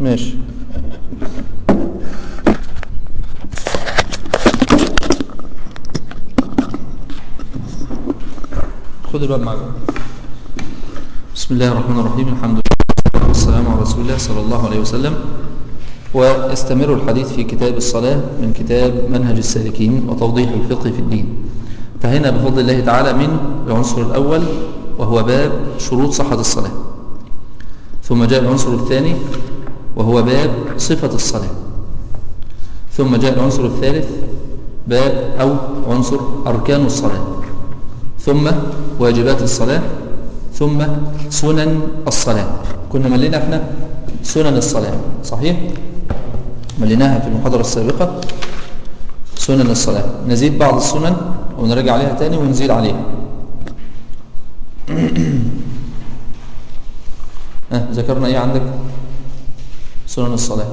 ماشي خذ الباب معك بسم الله الرحمن الرحيم الحمد لله والسلام على رسول الله صلى الله عليه وسلم ويستمر الحديث في كتاب الصلاة من كتاب منهج السالكين وتوضيح الفقه في الدين انتهينا بفضل الله تعالى من العنصر الأول وهو باب شروط صحة الصلاة ثم جاء العنصر الثاني وهو باب صفة الصلاة ثم جاء العنصر الثالث باب أو عنصر أركان الصلاة ثم واجبات الصلاة ثم سنن الصلاة كنا ملينا احنا سنن الصلاة صحيح مليناها في المحاضرة السابقة سنن الصلاة نزيد بعض السنن ونرجع عليها تاني ونزيد عليها ها ذكرنا ايه عندك سنن الصلاة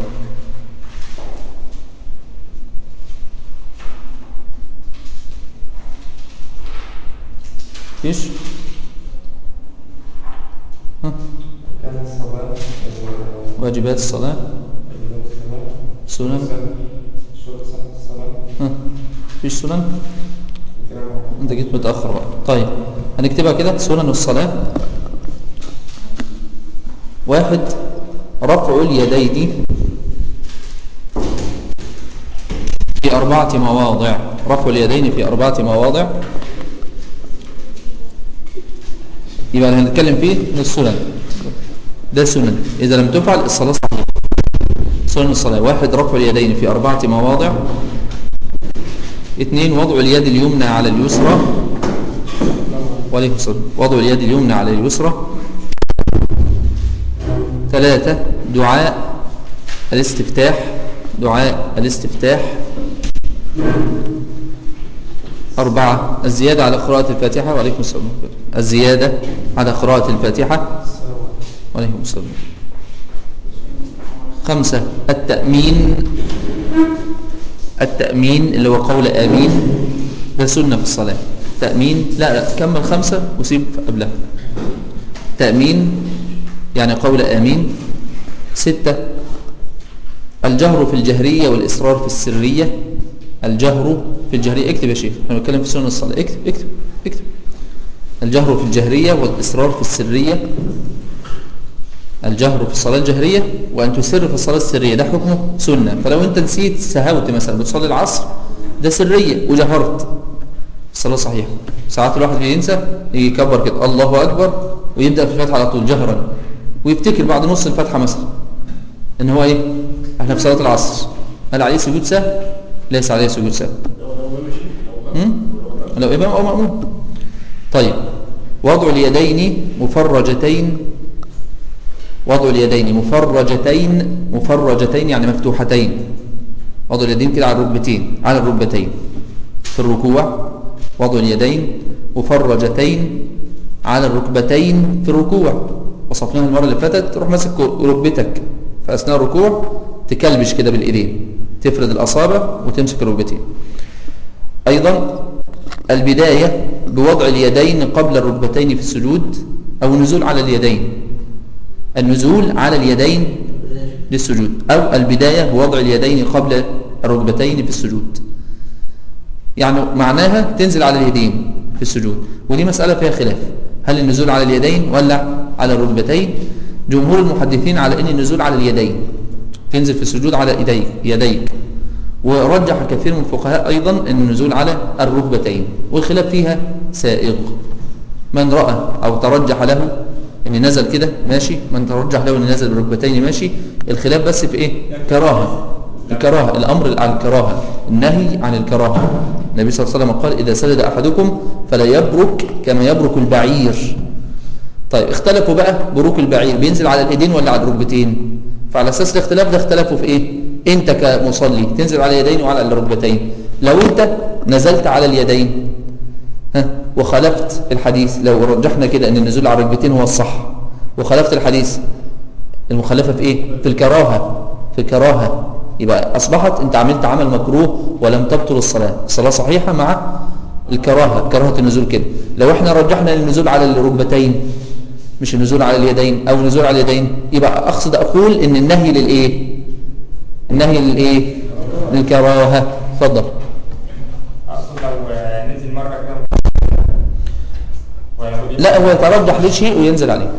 فيش ها كان الصلاة واجبات الصلاة سنن شروط صحة الصلاة ها فيش سنن كلام انت جيت متأخر بقى طيب هنكتبها كده سنن الصلاة واحد رفع اليدين في أربعة مواضع رفع اليدين في أربعة مواضع يبقى اللي هنتكلم فيه من السنن ده سنن إذا لم تفعل الصلاة صحيحة سنن الصلاة واحد رفع اليدين في أربعة مواضع اثنين وضع اليد اليمنى على اليسرى وعليه السلام وضع اليد اليمنى على اليسرى ثلاثة دعاء الاستفتاح دعاء الاستفتاح أربعة الزيادة على قراءة الفاتحة وعليكم السلام الزيادة على قراءة الفاتحة وعليكم السلام خمسة التأمين التأمين اللي هو قول آمين ده سنة في الصلاة تأمين لا لا كمل خمسة وسيب قبلها تأمين يعني قول آمين ستة الجهر في الجهرية والإصرار في السرية الجهر في الجهرية اكتب يا شيخ احنا بنتكلم في سنة الصلاة اكتب اكتب اكتب الجهر في الجهرية والإصرار في السرية الجهر في الصلاة الجهرية وأن تسر في الصلاة السرية ده حكمه سنة فلو أنت نسيت سهوت مثلا بتصلي العصر ده سرية وجهرت الصلاة صحيحة ساعات الواحد بينسى يجي يكبر كده الله أكبر ويبدأ في الفتحة على طول جهرا ويفتكر بعد نص الفتحة مثلا إن هو إيه احنا في صلاة العصر هل عليه سجود سهو ليس عليه سجود سهو هم؟ لو إمام أو مأموم طيب وضع اليدين مفرجتين وضع اليدين مفرجتين مفرجتين يعني مفتوحتين وضع اليدين كده على الركبتين على الركبتين في الركوع وضع اليدين مفرجتين على الركبتين في الركوع وصفناها المرة اللي فاتت تروح ماسك ركبتك في أثناء الركوع تكلبش كده بالإيدين تفرد الأصابع وتمسك الركبتين أيضا البداية بوضع اليدين قبل الركبتين في السجود أو النزول على اليدين النزول على اليدين للسجود أو البداية بوضع اليدين قبل الركبتين في السجود يعني معناها تنزل على اليدين في السجود ودي مسألة فيها خلاف هل النزول على اليدين ولا على الركبتين جمهور المحدثين على أن النزول على اليدين تنزل في السجود على يديك يديك ورجح كثير من الفقهاء أيضا أن النزول على الركبتين والخلاف فيها سائغ من رأى أو ترجح له ان نزل كده ماشي من ترجح له ان نزل بالركبتين ماشي الخلاف بس في ايه كراهه الكراهه الامر على الكراهه النهي عن الكراهه النبي صلى الله عليه وسلم قال اذا سجد احدكم فلا يبرك كما يبرك البعير طيب اختلفوا بقى بروك البعير بينزل على الايدين ولا على الركبتين فعلى اساس الاختلاف ده اختلفوا في ايه انت كمصلي تنزل على اليدين وعلى الركبتين لو انت نزلت على اليدين ها وخالفت الحديث لو رجحنا كده ان النزول على الركبتين هو الصح وخالفت الحديث المخالفه في ايه في الكراهه في الكراهه يبقى اصبحت انت عملت عمل مكروه ولم تبطل الصلاه الصلاه صحيحه مع الكراهه كراهه النزول كده لو احنا رجحنا النزول على الركبتين مش النزول على اليدين او نزول على اليدين يبقى اقصد اقول ان النهي للايه النهي للايه للكراهه اتفضل اقصد لو نزل مره كده ولا هو لا هو يترجح ليه شيء وينزل عليه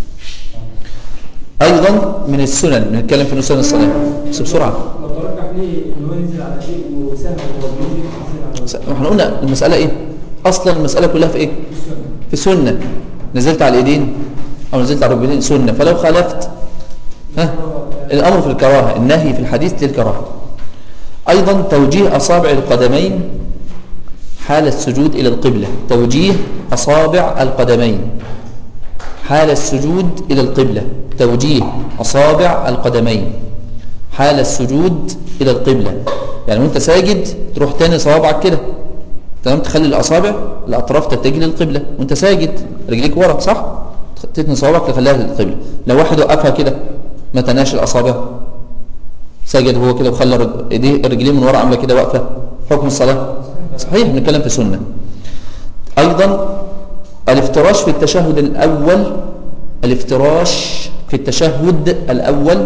ايضا من السنن بنتكلم في سنن الصلاه بس بسرعه لو ترجح ليه ان هو ينزل على شيء وسهل هو بينزل ينزل على احنا قلنا المساله ايه اصلا المساله كلها في ايه في سنه نزلت على الايدين او نزلت على الركبتين سنه فلو خالفت ها الامر في الكراهه النهي في الحديث للكراهه ايضا توجيه اصابع القدمين حال السجود الى القبله توجيه اصابع القدمين حال السجود الى القبله توجيه اصابع القدمين حال السجود الى القبله يعني وانت ساجد تروح تاني صوابعك كده تمام تخلي الاصابع الاطراف تتجه للقبله وانت ساجد رجليك ورا صح تتني صوابعك تخليها للقبله لو واحد وقفها كده ما تناش الاصابع سجد هو كده وخلى رج- ايديه رجليه من ورا عامله كده واقفه حكم الصلاه صحيح بنتكلم في سنه ايضا الافتراش في التشهد الاول الافتراش في التشهد الاول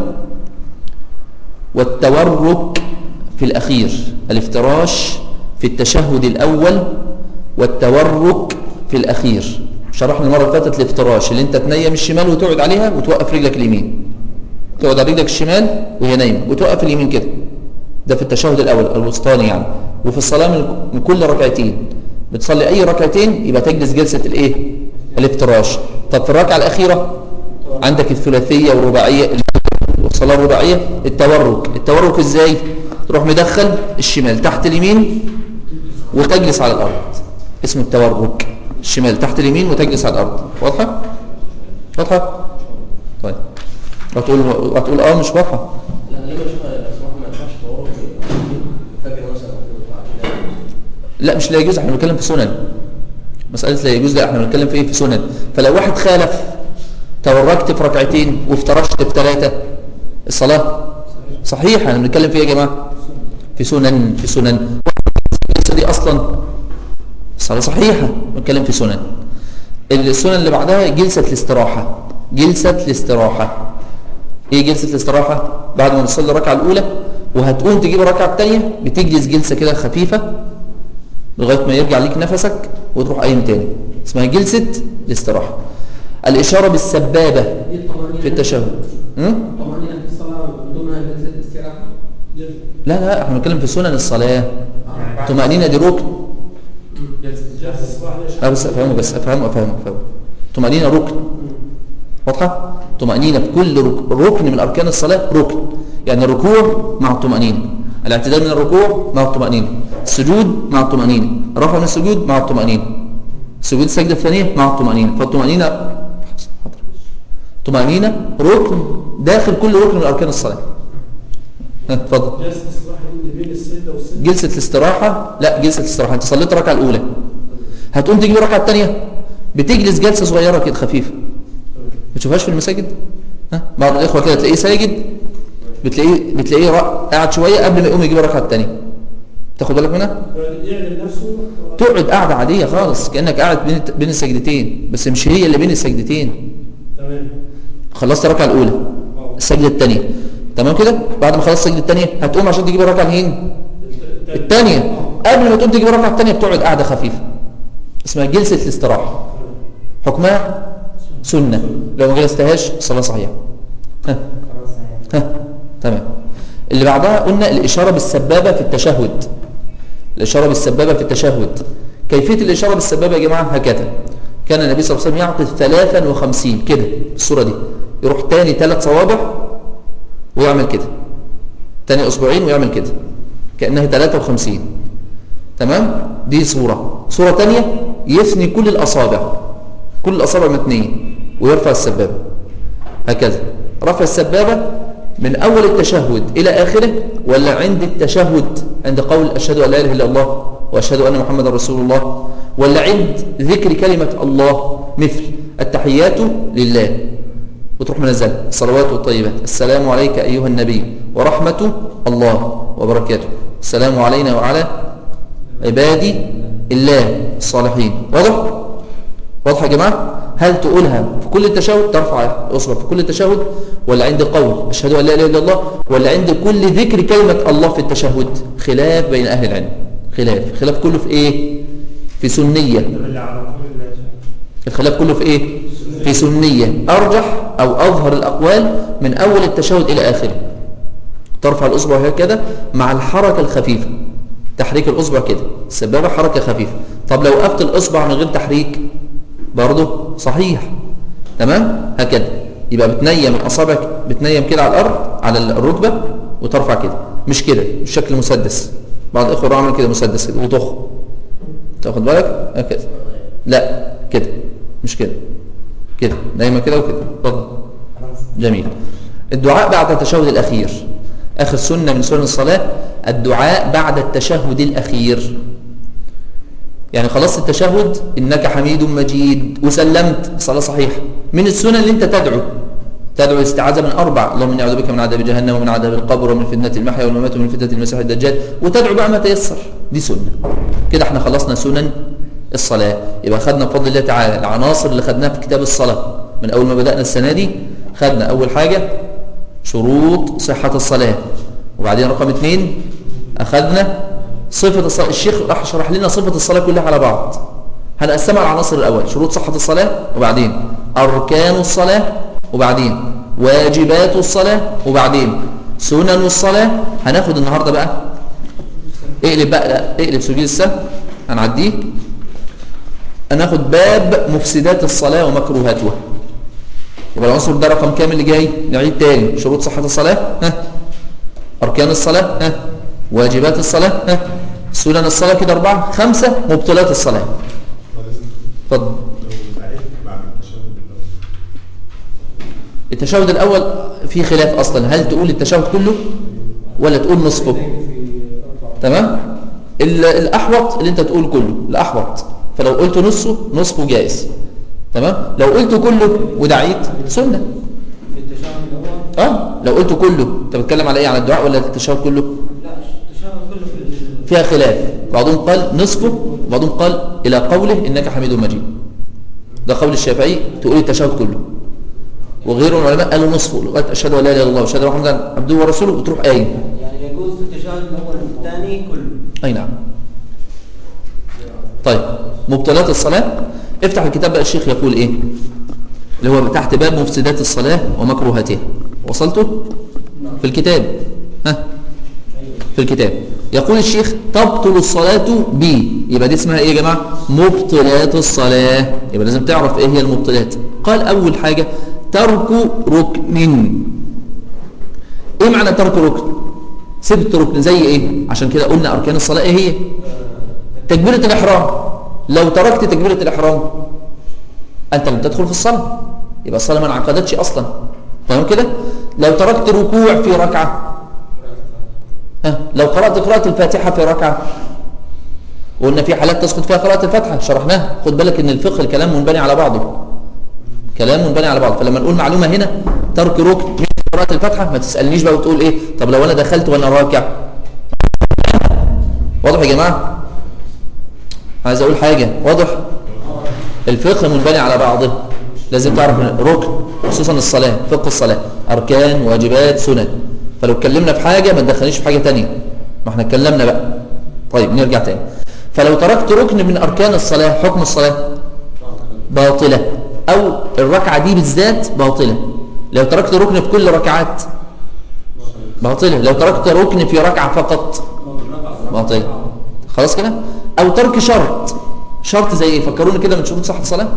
والتورك في الأخير الافتراش في التشهد الأول والتورك في الأخير شرحنا المرة اللي فاتت الافتراش اللي انت تنيم الشمال وتقعد عليها وتوقف رجلك اليمين تقعد على رجلك الشمال وهي نايمة وتوقف اليمين كده ده في التشهد الأول الوسطاني يعني وفي الصلاة من- من كل ركعتين بتصلي أي ركعتين يبقى تجلس جلسة الإيه؟ الافتراش طب في الركعة الأخيرة عندك الثلاثية والرباعية والصلاة الرباعية التورك التورك ازاي تروح مدخل الشمال تحت اليمين وتجلس على الأرض اسمه التورك الشمال تحت اليمين وتجلس على الأرض واضحة واضحة طيب هتقول هتقول اه مش واضحة لا ليه مش اسمح ما ينفعش تورط فجر مثلا أو كده. لا مش لا يجوز احنا بنتكلم في سنن مسألة لا يجوز لا احنا بنتكلم في ايه في سنن فلو واحد خالف توركت في ركعتين وافترشت في ثلاثة الصلاة صحيح احنا بنتكلم في ايه يا جماعة في سنن في سنن الجلسة دي اصلا الصلاة صحيحة بنتكلم في سنن السنن اللي بعدها جلسة الاستراحة جلسة الاستراحة ايه جلسة الاستراحة بعد ما نصلي الركعة الاولى وهتقوم تجيب الركعة الثانية بتجلس جلسة كده خفيفة لغاية ما يرجع ليك نفسك وتروح قايم تاني اسمها جلسة الاستراحة الإشارة بالسبابة دي الطمأنينة في التشهد م? الطمأنينة في الصلاة بدونها جلسة الاستراحة جلسة لا لا احنا بنتكلم في سنن الصلاة طمأنينة دي ركن جلسة جلسة اه بس افهمه بس افهمه افهمه افهمه طمأنينة ركن واضحة طمأنينة في كل رك- ركن من أركان الصلاة ركن يعني الركوع مع الطمأنينة الاعتدال من الركوع مع الطمأنينة السجود مع الطمأنينة الرفع من السجود مع الطمأنينة سجود السجدة الثانية مع الطمأنينة فالطمأنينة حاضر. طمأنينة ركن داخل كل ركن من أركان الصلاة ها، اتفضل جلسة الاستراحة دي اللي بين السجدة والسجدة جلسة الاستراحة لا جلسة الاستراحة انت صليت الركعة الأولى هتقوم تجيب الركعة الثانية بتجلس جلسة صغيرة كده خفيفة ما تشوفهاش في المساجد ها بعض الإخوة كده تلاقيه ساجد بتلاقيه بتلاقيه را- قاعد شوية قبل ما يقوم يجيب الركعة الثانية تاخد بالك منها يعلن نفسه تقعد قاعدة عادية خالص كأنك قاعد بين بين السجدتين بس مش هي اللي بين السجدتين تمام خلصت الركعة الأولى السجدة الثانية تمام كده بعد ما خلصت السجدة الثانية هتقوم عشان تجيب الركعة الهين الثانية قبل ما تقوم تجيب الركعة الثانية بتقعد قاعدة خفيفة اسمها جلسة الاستراحة حكمها سنة لو ما جلستهاش الصلاة صحيحة ها خلاص يعني. ها تمام اللي بعدها قلنا الإشارة بالسبابة في التشهد الإشارة بالسبابة في التشهد كيفية الإشارة بالسبابة يا جماعة هكذا كان النبي صلى الله عليه وسلم يعقد 53 كده الصورة دي يروح تاني ثلاث صوابع ويعمل كده تاني أسبوعين ويعمل كده كأنها 53 تمام دي صورة صورة تانية يثني كل الأصابع كل الأصابع متنية ويرفع السبابة هكذا رفع السبابة من أول التشهد إلى آخره ولا عند التشهد عند قول أشهد أن لا إله إلا الله وأشهد أن محمد رسول الله ولا عند ذكر كلمة الله مثل التحيات لله وتروح منزل الصلوات والطيبات السلام عليك أيها النبي ورحمة الله وبركاته السلام علينا وعلى عبادي الله الصالحين واضح واضح يا جماعة هل تقولها في كل التشهد ترفع الأصبع في كل التشهد ولا عند قول أشهد أن لا إله إلا الله ولا عند كل ذكر كلمة الله في التشهد خلاف بين أهل العلم خلاف خلاف كله في إيه في سنية اللي على طول الشهادة. الخلاف كله في ايه في سنية ارجح او اظهر الاقوال من اول التشهد الى اخره ترفع الاصبع هكذا مع الحركة الخفيفة تحريك الاصبع كده السبابة حركة خفيفة طب لو وقفت الاصبع من غير تحريك برضه صحيح تمام هكذا يبقى بتنيم اصابعك بتنيم كده على الارض على الركبة وترفع كده مش كده مش شكل مسدس بعض الاخوه عمل كده مسدس كده وتخ تاخد بالك هكذا لا كده مش كده كده دايما كده وكده اتفضل جميل الدعاء بعد التشهد الأخير آخر سنة من سنن الصلاة الدعاء بعد التشهد الأخير يعني خلصت التشهد إنك حميد مجيد وسلمت صلاة صحيحة من السنن اللي أنت تدعو تدعو الاستعاذة من أربع اللهم إني أعوذ بك من عذاب جهنم ومن عذاب القبر ومن فتنة المحيا والممات ومن فتنة المسيح الدجال وتدعو بقى ما تيسر دي سنة كده احنا خلصنا سنن الصلاة يبقى خدنا بفضل الله تعالى العناصر اللي خدناها في كتاب الصلاة من أول ما بدأنا السنة دي خدنا أول حاجة شروط صحة الصلاة وبعدين رقم اثنين أخذنا صفة الصلاة الشيخ راح شرح لنا صفة الصلاة كلها على بعض هنقسمها على العناصر الأول شروط صحة الصلاة وبعدين أركان الصلاة وبعدين واجبات الصلاة وبعدين سنن الصلاة هناخد النهاردة بقى اقلب بقى لا اقلب سجود السهو هنعديه هناخد باب مفسدات الصلاة ومكروهاتها يبقى العنصر ده رقم كام اللي جاي نعيد تاني شروط صحة الصلاة ها أركان الصلاة ها واجبات الصلاة ها سنن الصلاة كده أربعة خمسة مبطلات الصلاة اتفضل التشهد الأول في خلاف أصلا هل تقول التشهد كله ولا تقول نصفه تمام ال- الأحوط اللي أنت تقول كله الأحوط فلو قلت نصه نصفه جائز تمام لو قلت كله ودعيت سنة في التشهد الاول اه لو قلت كله انت بتتكلم على ايه على الدعاء ولا التشهد كله لا التشهد كله في ال- فيها خلاف بعضهم قال نصفه وبعضهم قال الى قوله انك حميد مجيد ده قول الشافعي تقول التشهد كله وغيره من العلماء قالوا نصفه لغايه اشهد ان لا اله الا الله واشهد ان محمدا عبده ورسوله وتروح قايم يعني يجوز في التشهد الاول والثاني كله اي نعم طيب مبطلات الصلاة افتح الكتاب بقى الشيخ يقول ايه اللي هو تحت باب مفسدات الصلاة ومكروهاتها وصلته في الكتاب ها في الكتاب يقول الشيخ تبطل الصلاة ب يبقى دي اسمها ايه يا جماعة مبطلات الصلاة يبقى لازم تعرف ايه هي المبطلات قال اول حاجة ترك ركن ايه معنى ترك ركن سبت ركن زي ايه عشان كده قلنا اركان الصلاة ايه هي تكبيرة الإحرام لو تركت تكبيرة الإحرام أنت لم تدخل في الصلاة يبقى الصلاة ما انعقدتش أصلا تمام كده لو تركت ركوع في ركعة ها لو قرأت قراءة الفاتحة في ركعة وقلنا في حالات تسقط فيها قراءة الفاتحة شرحناها خد بالك ان الفقه الكلام منبني على بعضه كلام منبني على بعضه فلما نقول معلومة هنا ترك ركن من قراءة الفاتحة ما تسألنيش بقى وتقول ايه طب لو انا دخلت وانا راكع واضح يا جماعة عايز اقول حاجة واضح الفقه منبني على بعضه لازم تعرف إن ركن خصوصا الصلاة فقه الصلاة أركان واجبات سنن فلو اتكلمنا في حاجة ما تدخلنيش في حاجة تانية ما احنا اتكلمنا بقى طيب نرجع تاني فلو تركت ركن من أركان الصلاة حكم الصلاة باطلة أو الركعة دي بالذات باطلة لو تركت ركن في كل ركعات باطلة لو تركت ركن في ركعة فقط باطلة خلاص كده أو ترك شرط شرط زي ايه فكروني كده من شروط صحة الصلاة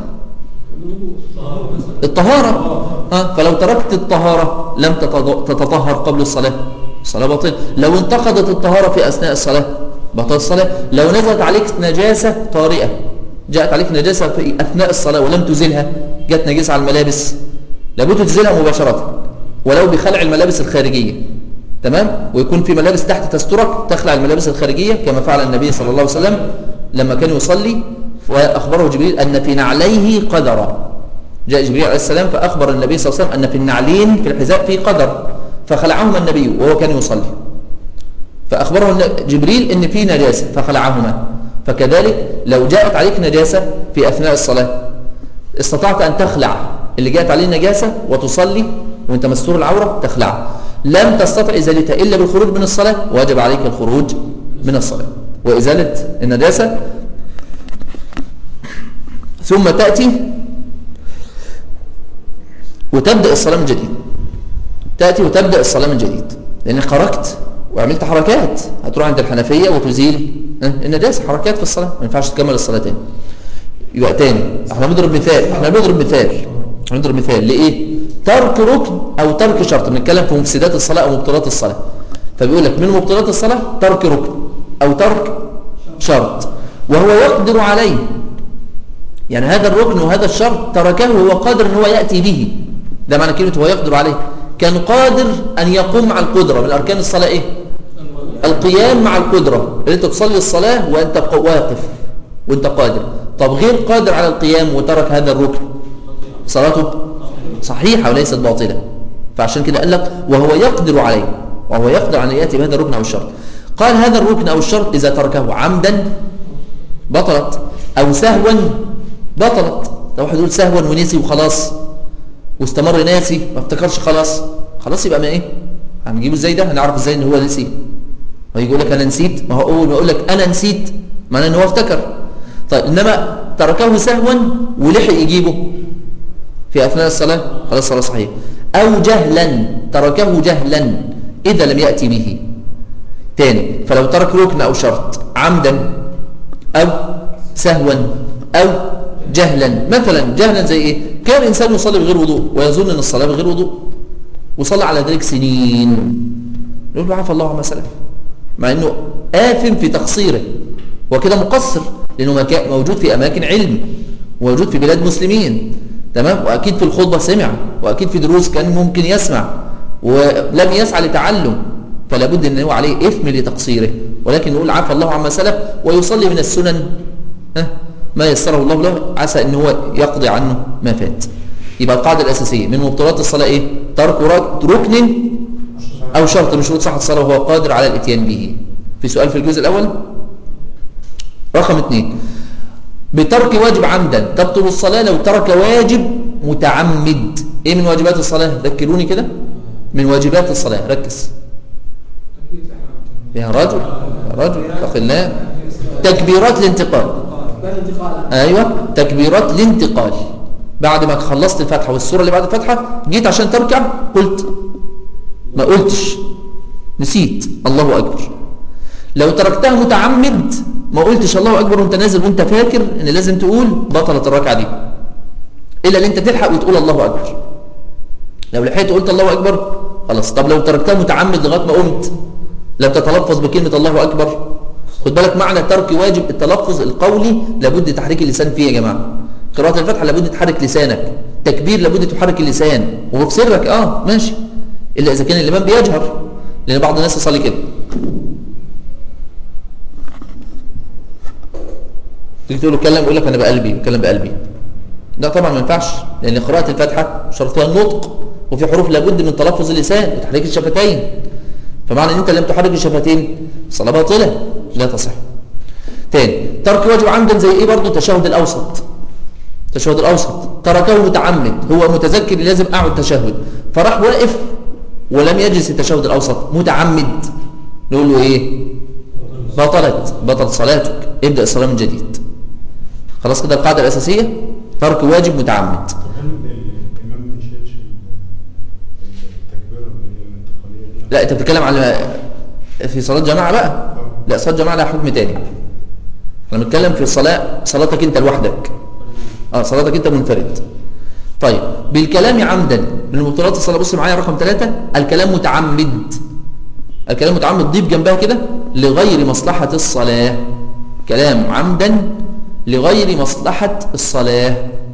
الطهارة ها فلو تركت الطهارة لم تتض- تتطهر قبل الصلاة الصلاة باطلة لو انتقدت الطهارة في أثناء الصلاة بطل الصلاة لو نزلت عليك نجاسة طارئة جاءت عليك نجاسة في أثناء الصلاة ولم تزيلها جت نجاسة على الملابس لابد تزيلها مباشرة ولو بخلع الملابس الخارجية تمام ويكون في ملابس تحت تسترك تخلع الملابس الخارجية كما فعل النبي صلى الله عليه وسلم لما كان يصلي وأخبره جبريل أن في نعليه قدرا جاء جبريل عليه السلام فأخبر النبي صلى الله عليه وسلم أن في النعلين في الحذاء في قدر فخلعهما النبي وهو كان يصلي فأخبره الن- جبريل أن في نجاسة فخلعهما فكذلك لو جاءت عليك نجاسة في أثناء الصلاة استطعت أن تخلع اللي جاءت عليه النجاسة وتصلي وانت مستور العورة تخلع لم تستطع إزالتها إلا بالخروج من الصلاة واجب عليك الخروج من الصلاة وإزالة النجاسة ثم تأتي وتبدأ الصلاة من جديد تأتي وتبدأ الصلاة من جديد لأنك خرجت وعملت حركات هتروح عند الحنفية وتزيل ها، النجاسة حركات في الصلاة ما ينفعش تكمل الصلاة تاني يبقى تاني احنا بنضرب مثال احنا بنضرب مثال احنا بنضرب مثال لإيه ترك ركن أو ترك شرط بنتكلم في مفسدات الصلاة أو مبطلات الصلاة فبيقول لك من مبطلات الصلاة ترك ركن أو ترك شرط وهو يقدر عليه يعني هذا الركن وهذا الشرط تركه وهو قادر ان هو يأتي به ده معنى كلمة هو يقدر عليه كان قادر أن يقوم مع القدرة من أركان الصلاة إيه القيام مع القدرة اللي أنت تصلي الصلاة وأنت ق- واقف وأنت قادر طب غير قادر على القيام وترك هذا الركن صلاته صحيحة وليست باطلة فعشان كده قال لك وهو يقدر عليه وهو يقدر أن يأتي بهذا الركن أو الشرط قال هذا الركن أو الشرط إذا تركه عمدا بطلت أو سهوا بطلت لو واحد يقول سهوا ونسي وخلاص واستمر ناسي ما افتكرش خلاص خلاص يبقى ما ايه هنجيبه ازاي ده هنعرف ازاي ان هو نسي ويجي يقول لك انا نسيت ما هو اول ما يقول لك انا نسيت معناه ان هو افتكر طيب انما تركه سهوا ولحق يجيبه في اثناء الصلاه خلاص الصلاه صحيحه او جهلا تركه جهلا اذا لم ياتي به تاني فلو ترك ركن او شرط عمدا او سهوا او جهلا مثلا جهلا زي ايه كان انسان يصلي بغير وضوء ويظن ان الصلاه بغير وضوء وصلى على ذلك سنين نقول له عفى الله عما سلف مع انه آثم في تقصيره وكده مقصر لانه مكا- موجود في اماكن علم وموجود في بلاد مسلمين تمام واكيد في الخطبه سمع واكيد في دروس كان ممكن يسمع ولم يسعى لتعلم فلا بد ان هو عليه اثم لتقصيره ولكن نقول عفى الله عما سلف ويصلي من السنن ها ما يسره الله له عسى ان هو يقضي عنه ما فات يبقى القاعده الاساسيه من مبطلات الصلاه ايه ترك رك- ركن او شرط من شروط صحه الصلاه وهو قادر على الاتيان به في سؤال في الجزء الاول رقم اثنين بترك واجب عمدا تبطل الصلاه لو ترك واجب متعمد ايه من واجبات الصلاه ذكروني كده من واجبات الصلاه ركز يا رجل يا رجل اتق الله تكبيرات الانتقال بعد انتقال ايوه تكبيرات الانتقال بعد ما خلصت الفاتحه والسوره اللي بعد الفاتحه جيت عشان تركع قلت ما قلتش نسيت الله اكبر لو تركتها متعمد ما قلتش الله اكبر وانت نازل وانت فاكر ان لازم تقول بطلت الركعه دي الا ان انت تلحق وتقول الله اكبر لو لحقت قلت الله اكبر خلاص طب لو تركتها متعمد لغايه ما قمت لا تتلفظ بكلمه الله اكبر خد بالك معنى ترك واجب التلفظ القولي لابد تحريك اللسان فيه يا جماعه قراءه الفاتحه لابد تحرك لسانك تكبير لابد تحرك اللسان وفي سرك اه ماشي الا اذا كان الامام بيجهر لان بعض الناس يصلي كده تيجي تقول له اتكلم يقول لك انا بقلبي بتكلم بقلبي ده طبعا ما ينفعش لان قراءه الفاتحه شرطها النطق وفي حروف لابد من تلفظ اللسان وتحريك الشفتين فمعنى ان انت لم تحرك الشفتين الصلاه باطله لا تصح تاني ترك واجب عمدا زي ايه برضه التشهد الاوسط التشهد الاوسط تركه متعمد هو متذكر لازم اقعد تشهد فراح واقف ولم يجلس التشهد الاوسط متعمد نقول له ايه بطلت بطلت صلاتك ابدا الصلاه من جديد خلاص كده القاعده الاساسيه ترك واجب متعمد طب هل الامام ما يشيلش التكبيره اللي هي الانتقاليه دي لا انت بتتكلم على في صلاه جماعه بقى لا صلاه جماعه لها حكم تاني احنا بنتكلم في الصلاه صلاتك انت لوحدك اه صلاتك انت منفرد طيب بالكلام عمدا من مبطلات الصلاه بص معايا رقم ثلاثة الكلام متعمد الكلام متعمد ضيف جنبها كده لغير مصلحه الصلاه كلام عمدا لغير مصلحه الصلاه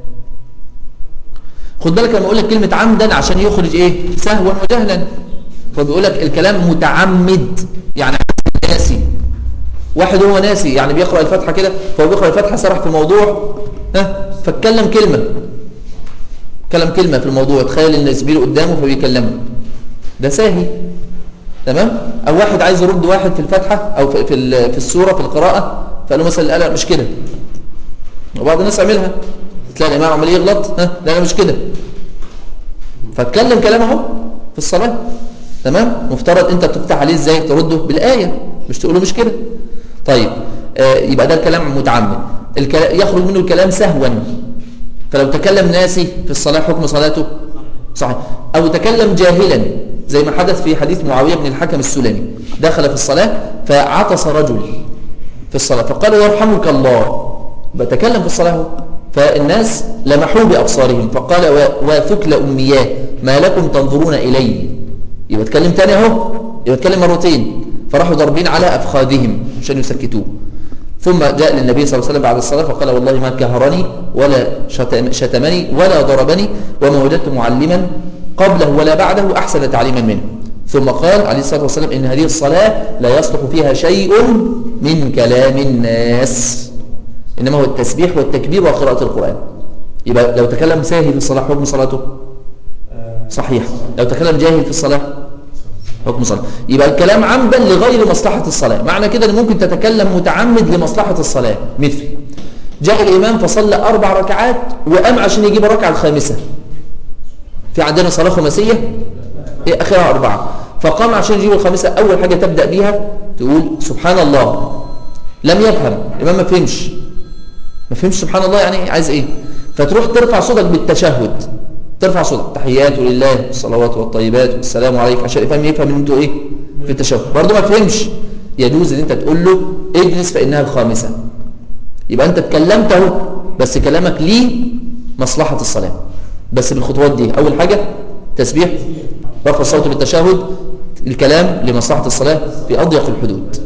خد بالك لما اقول لك كلمه عمدا عشان يخرج ايه سهوا وجهلا فبيقول لك الكلام متعمد يعني ناسي واحد هو ناسي يعني بيقرأ الفاتحة كده فهو بيقرأ الفاتحة سرح في موضوع ها فاتكلم كلمة كلم كلمة في الموضوع تخيل ان زميله قدامه فبيكلمه ده ساهي تمام او واحد عايز يرد واحد في الفاتحة او في في, ال- في السورة في القراءة فقال له مثلا لا لا مش كده وبعض الناس عملها تلاقي الإمام عمال يغلط ها لا أنا مش كده فاتكلم كلام اهو في الصلاة تمام مفترض انت بتفتح عليه ازاي ترده بالآية مش تقوله مش كده طيب آه يبقى ده الكلام متعمد الكلا... يخرج منه الكلام سهوا فلو تكلم ناسي في الصلاة حكم صلاته صحيح أو تكلم جاهلا زي ما حدث في حديث معاوية بن الحكم السلمي دخل في الصلاة فعطس رجل في الصلاة فقال يرحمك الله بتكلم في الصلاة فالناس لمحوا بأبصارهم فقال وثكل أمياه ما لكم تنظرون إلي يبقى اتكلم تاني اهو يبقى اتكلم مرتين فراحوا ضاربين على أفخاذهم عشان يسكتوه ثم جاء للنبي صلى الله عليه وسلم بعد الصلاة فقال والله ما كهرني ولا شتم شتمني ولا ضربني وما وجدت معلما قبله ولا بعده أحسن تعليما منه ثم قال عليه الصلاة والسلام إن هذه الصلاة لا يصلح فيها شيء من كلام الناس إنما هو التسبيح والتكبير وقراءة القرآن يبقى لو تكلم ساهي في الصلاة حكم صلاته صحيح لو تكلم جاهل في الصلاة حكم صلاة يبقى الكلام عمدا لغير مصلحة الصلاة معنى كده ان ممكن تتكلم متعمد لمصلحة الصلاة مثل جاء الإمام فصلى أربع ركعات وقام عشان يجيب الركعة الخامسة في عندنا صلاة خماسية إيه آخرها أربعة فقام عشان يجيب الخامسة أول حاجة تبدأ بيها تقول سبحان الله لم يفهم الإمام ما فهمش ما فهمش سبحان الله يعني عايز إيه فتروح ترفع صوتك بالتشهد ترفع صوتك تحيات لله الصلوات والطيبات والسلام عليك عشان يفهم يفهم ان انتوا ايه في التشهد برضه ما فهمش يجوز ان انت تقول له اجلس فانها الخامسه يبقى انت اتكلمت اهو بس كلامك ليه مصلحه الصلاه بس بالخطوات دي اول حاجه تسبيح رفع الصوت بالتشهد الكلام لمصلحه الصلاه في اضيق الحدود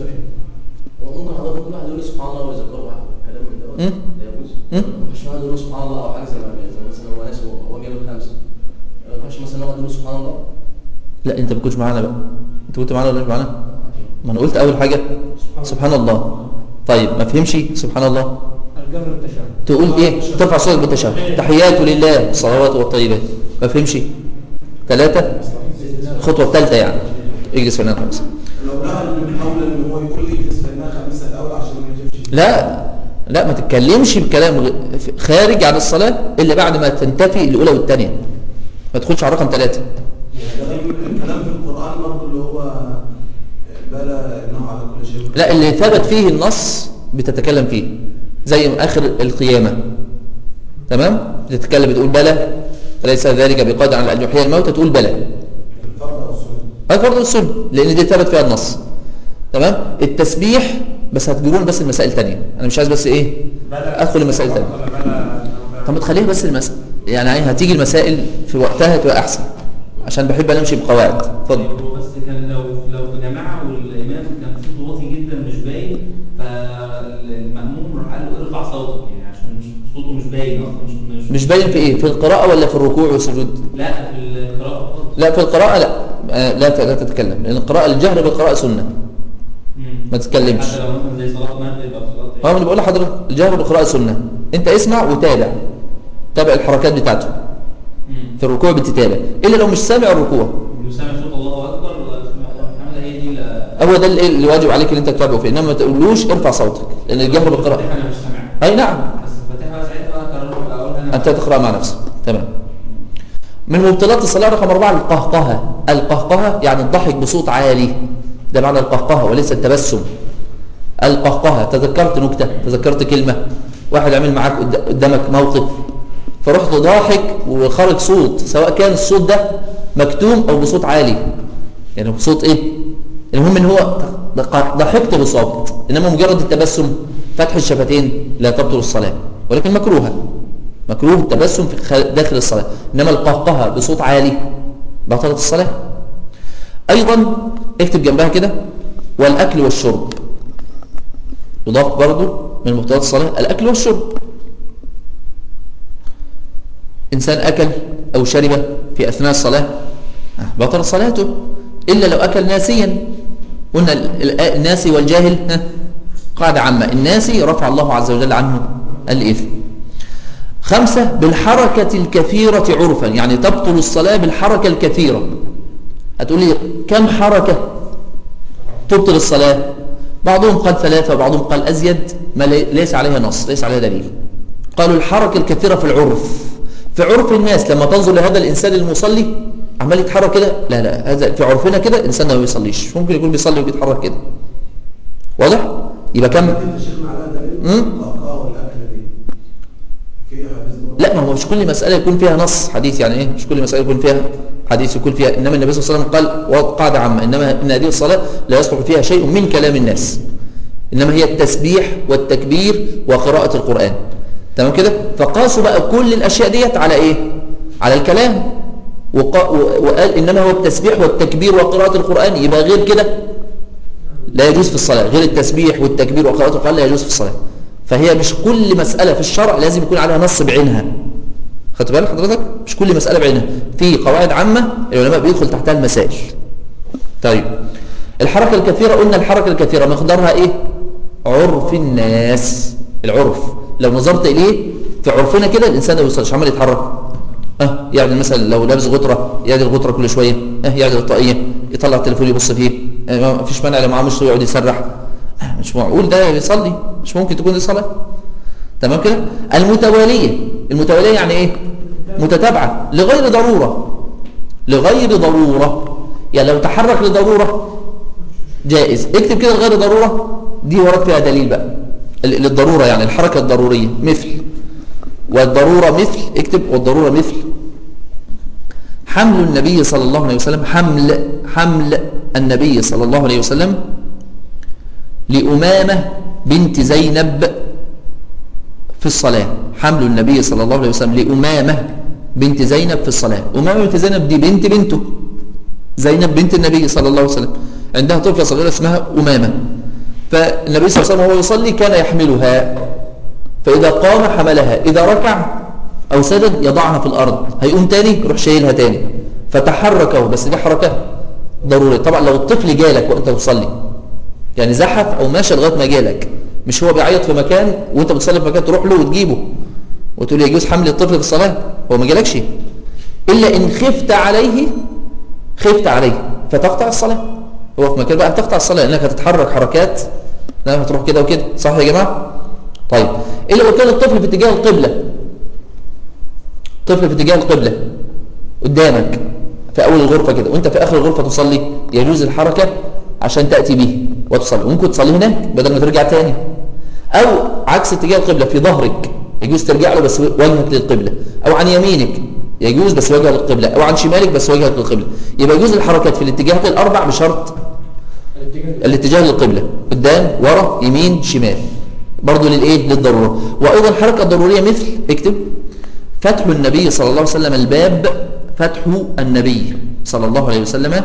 ممكن حضرتك كل واحد يقول سبحان الله ويذكره واحد كلام من دوت مم. ده يجوز مم. مش واحد يقول سبحان الله او حاجه زي ما زي مثلا هو ناس هو- هو جايب الخمسه ما ينفعش مثلا واحد يقول سبحان الله لا انت ما كنتش معانا بقى انت كنت معانا ولا مش معانا ما انا قلت اول حاجه سبحان الله طيب ما فهمش سبحان الله الجبر التشهد تقول ايه ترفع صوتك بالتشهد تحيات لله الصلوات والطيبات ما فهمش ثلاثة الخطوة الثالثة يعني اجلس في النار خمسة لو لها من حول ان هو يقول لي اجلس فانها خمسه الاول عشان ما يجيبش لا لا ما تتكلمش بكلام غ- خارج عن الصلاة إلا بعد ما تنتفي الأولى والثانية ما تدخلش على رقم ثلاثة الكلام في القران برضه اللي هو بلى انه على كل شيء لا اللي ثبت فيه النص بتتكلم فيه زي آخر القيامة تمام بتتكلم بتقول بلى فليس ذلك بقادر على أن يحيي الموتى تقول بلى الفرض او السنه هذا فرض السنة لأن دي ثبت فيها النص تمام التسبيح بس هتجيبون بس المسائل تانية أنا مش عايز بس إيه بلا أدخل المسائل تانية ولا بلا طب ما تخليها بس المسائل يعني عايز هتيجي المسائل في وقتها تبقى أحسن عشان بحب أنا أمشي بقواعد اتفضل هو بس كان لو لو في جماعه والامام كان صوته واطي جدا مش باين فالمأموم راح قال له ارفع صوتك يعني عشان مش صوته مش باين اصلا مش مش مش باين في إيه في القراءة ولا في الركوع والسجود لا في القراءه خالص لا في القراءة لا آه، لا ت- لا تتكلم لأن القراءة الجهر بالقراءة سنة مم. ما تتكلمش. حتى لو مثلا زي صلاه مغرب او اه صلاه انا بقول لحضرتك الجهر بالقراءة سنة انت اسمع وتابع تابع الحركات بتاعته مم. في الركوع بتتابع الا لو مش سامع الركوع لو سامع صوت الله اكبر الحمد هي دي لا هو ده اللي اللي واجب عليك ان انت تتابعه فيه انما ما تقولوش ارفع صوتك لان الجهر بالقراءة الفاتحة انا مش سامعها اي نعم بس الفاتحه ساعتها بقى اكررها اقولها انا انت تقرأ مع نفسك تمام من مبطلات الصلاة رقم أربعة القهقهة القهقهة يعني الضحك بصوت عالي ده معنى القهقهة وليس التبسم القهقهة تذكرت نكتة تذكرت كلمة واحد عمل معاك قد- قدامك موقف فرحت ضاحك وخرج صوت سواء كان الصوت ده مكتوم أو بصوت عالي يعني بصوت إيه المهم إن هو ضحكت بصوت إنما مجرد التبسم فتح الشفتين لا تبطل الصلاة ولكن مكروهة مكروه التبسم في خ- داخل الصلاة إنما القهقهة بصوت عالي بطلت الصلاة أيضا اكتب جنبها كده والأكل والشرب يضاف برضو من مبطلات الصلاة الأكل والشرب إنسان أكل أو شرب في أثناء الصلاة آه، بطل صلاته إلا لو أكل ناسيا قلنا ال- ال- الناسي والجاهل ها، قاعدة عامة الناسي رفع الله عز وجل عنه الإثم خمسة بالحركة الكثيرة عرفا يعني تبطل الصلاة بالحركة الكثيرة هتقول لي كم حركة تبطل الصلاة بعضهم قال ثلاثة وبعضهم قال أزيد ما لي- ليس عليها نص ليس عليها دليل قالوا الحركة الكثيرة في العرف في عرف الناس لما تنظر لهذا الإنسان المصلي عمال يتحرك كده لا لا هذا في عرفنا كده إنسان ما بيصليش ممكن يكون بيصلي وبيتحرك كده واضح يبقى كم انت شيخنا على دليل مم. البقاء والاكل دي في حديث برضه؟ لا ما هو مش كل مسألة يكون فيها نص حديث يعني ايه مش كل مسألة يكون فيها حديث يكون فيها انما النبي صلى الله عليه وسلم قال قاعدة عامة انما ان هذه الصلاة لا يصلح فيها شيء من كلام الناس انما هي التسبيح والتكبير وقراءة القرآن تمام كده فقاسوا بقى كل الاشياء ديت على ايه على الكلام وقا- و- وقال انما هو التسبيح والتكبير وقراءة القرآن يبقى غير كده لا يجوز في الصلاة غير التسبيح والتكبير وقراءة القرآن لا يجوز في الصلاة فهي مش كل مسألة في الشرع لازم يكون عليها نص بعينها خدت بالك حضرتك مش كل مسألة بعينها في قواعد عامة العلماء بيدخل تحتها المسائل طيب الحركة الكثيرة قلنا الحركة الكثيرة مقدارها ايه عرف الناس العرف لو نظرت اليه في عرفنا كده الانسان ما بيوصلش عمال يتحرك اه يعني مثلا لو لابس غطرة يعدل الغطرة كل شوية اه يعدل الطاقية يطلع التليفون يبص فيه اه ما فيش مانع لو معاه مش يقعد يسرح آه مش معقول ده يصلي مش ممكن تكون دي صلاة تمام كده المتوالية المتوالية يعني ايه متتابعة لغير ضرورة لغير ضرورة يعني لو تحرك لضرورة جائز اكتب كده غير ضرورة دي ورد فيها دليل بقى ال- للضرورة يعني الحركة الضرورية مثل والضرورة مثل اكتب والضرورة مثل حمل النبي صلى الله عليه وسلم حمل حمل النبي صلى الله عليه وسلم لأمامة بنت زينب في الصلاة حمل النبي صلى الله عليه وسلم لأمامة بنت زينب في الصلاة أمامة بنت زينب دي بنت بنته زينب بنت النبي صلى الله عليه وسلم عندها طفلة صغيرة اسمها أمامة فالنبي صلى الله عليه وسلم وهو يصلي كان يحملها فإذا قام حملها إذا ركع أو سجد يضعها في الأرض هيقوم تاني يروح شايلها تاني فتحركه بس دي حركة ضرورية طبعا لو الطفل جالك وأنت بتصلي يعني زحف أو ماشى لغاية ما جالك مش هو بيعيط في مكان وأنت بتصلي في مكان تروح له وتجيبه وتقول يجوز حمل الطفل في الصلاة هو ما جالكش إلا إن خفت عليه خفت عليه فتقطع الصلاة هو في مكان بقى هتقطع الصلاة لأنك هتتحرك حركات لأنك هتروح كده وكده صح يا جماعة طيب إلا لو كان الطفل في اتجاه القبلة طفل في اتجاه القبلة قدامك في أول الغرفة كده وأنت في آخر الغرفة تصلي يجوز الحركة عشان تأتي به وتصلي وممكن تصلي هناك بدل ما ترجع تاني أو عكس اتجاه القبلة في ظهرك يجوز ترجع له بس وجهك للقبلة أو عن يمينك يجوز بس وجهك للقبلة أو عن شمالك بس وجهك للقبلة يبقى يجوز الحركات في الاتجاهات الأربع بشرط الاتجاه للقبلة قدام ورا يمين شمال برضو للإيه للضرورة وأيضا الحركة الضرورية مثل اكتب فتح النبي صلى الله عليه وسلم الباب فتح النبي صلى الله عليه وسلم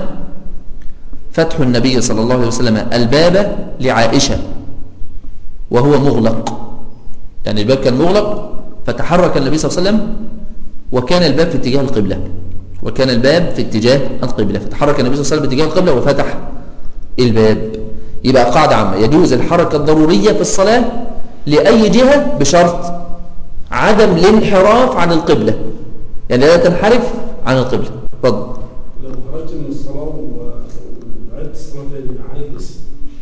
فتح النبي صلى الله عليه وسلم الباب لعائشة وهو مغلق يعني الباب كان مغلق فتحرك النبي صلى الله عليه وسلم وكان الباب في اتجاه القبلة وكان الباب في اتجاه القبلة فتحرك النبي صلى الله عليه وسلم باتجاه القبلة وفتح الباب يبقى قاعدة عامة يجوز الحركة الضرورية في الصلاة لأي جهة بشرط عدم الانحراف عن القبلة يعني لا تنحرف عن القبلة اتفضل لو خرجت من الصلاة و- وعدت الصلاة تاني عليك اسم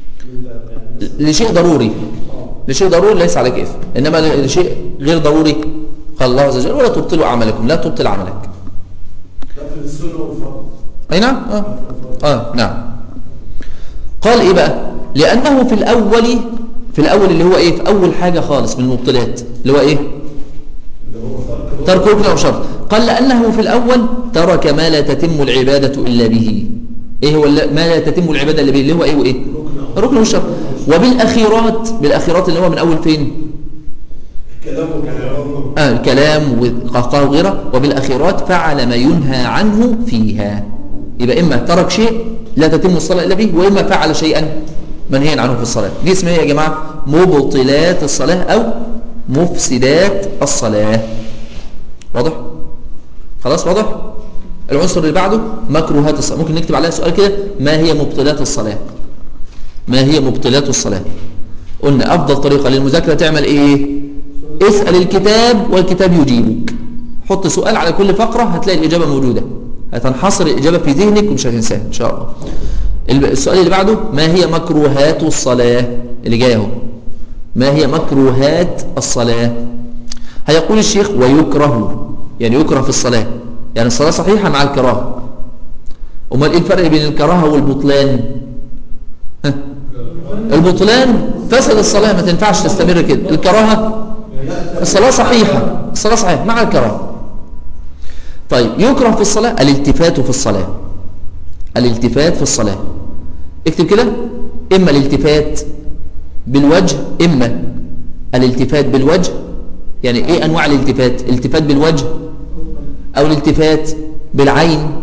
يعني لشيء ضروري اه لشيء ضروري ليس عليك إثم إنما لشيء غير ضروري قال الله عز وجل ولا تبطلوا أعمالكم لا تبطل عملك ده في السنة والفرض أي نعم آه. آه نعم قال إيه بقى لأنه في الأول في الأول اللي هو إيه في أول حاجة خالص من المبطلات اللي هو إيه اللي هو فرق ترك ركن أو شرط قال لأنه في الأول ترك ما لا تتم العبادة إلا به إيه هو الل- ما لا تتم العبادة إلا به اللي هو إيه وإيه ركن والشرط وبالأخيرات بالأخيرات اللي هو من أول فين الكلام والكلام آه الكلام والقهقه وغيره وبالأخيرات فعل ما ينهى عنه فيها يبقى إما ترك شيء لا تتم الصلاة إلا به وإما فعل شيئا منهيا عنه في الصلاة دي اسمها إيه يا جماعة مبطلات الصلاة أو مفسدات الصلاة واضح خلاص واضح العنصر اللي بعده مكروهات الصلاة ممكن نكتب عليها سؤال كده ما هي مبطلات الصلاة ما هي مبطلات الصلاة قلنا أفضل طريقة للمذاكرة تعمل إيه اسأل الكتاب والكتاب يجيبك حط سؤال على كل فقرة هتلاقي الإجابة موجودة هتنحصر الإجابة في ذهنك ومش هتنساها إن شاء الله الب- السؤال اللي بعده ما هي مكروهات الصلاة اللي جايه اهو ما هي مكروهات الصلاة هيقول الشيخ ويكره يعني يكره في الصلاة يعني الصلاة صحيحة مع الكراهة امال ايه الفرق بين الكراهة والبطلان ها؟ البطلان فسد الصلاة ما تنفعش تستمر كده الكراهة الصلاة صحيحة الصلاة صحيحة مع الكراهة طيب يكره في الصلاة الالتفات في الصلاة الالتفات في الصلاة اكتب كده إما الالتفات بالوجه إما الالتفات بالوجه يعني إيه أنواع الالتفات الالتفات بالوجه أو الالتفات بالعين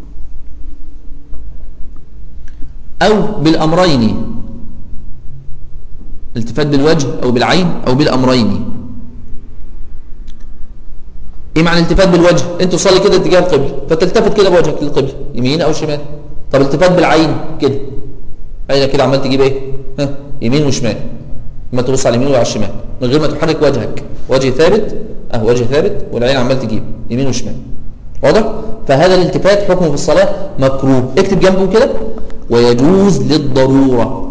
أو بالأمرين التفات بالوجه أو بالعين أو بالأمرين ايه معنى الالتفات بالوجه انت تصلي كده اتجاه القبلة فتلتفت كده بوجهك للقبلة يمين او شمال طب التفات بالعين كده عينك كده عمال تجيب ايه ها يمين وشمال ما تبص على اليمين وعلى الشمال من غير ما تحرك وجهك وجه ثابت اه وجه ثابت والعين عمال تجيب يمين وشمال واضح فهذا الالتفات حكمه في الصلاة مكروه اكتب جنبه كده ويجوز للضرورة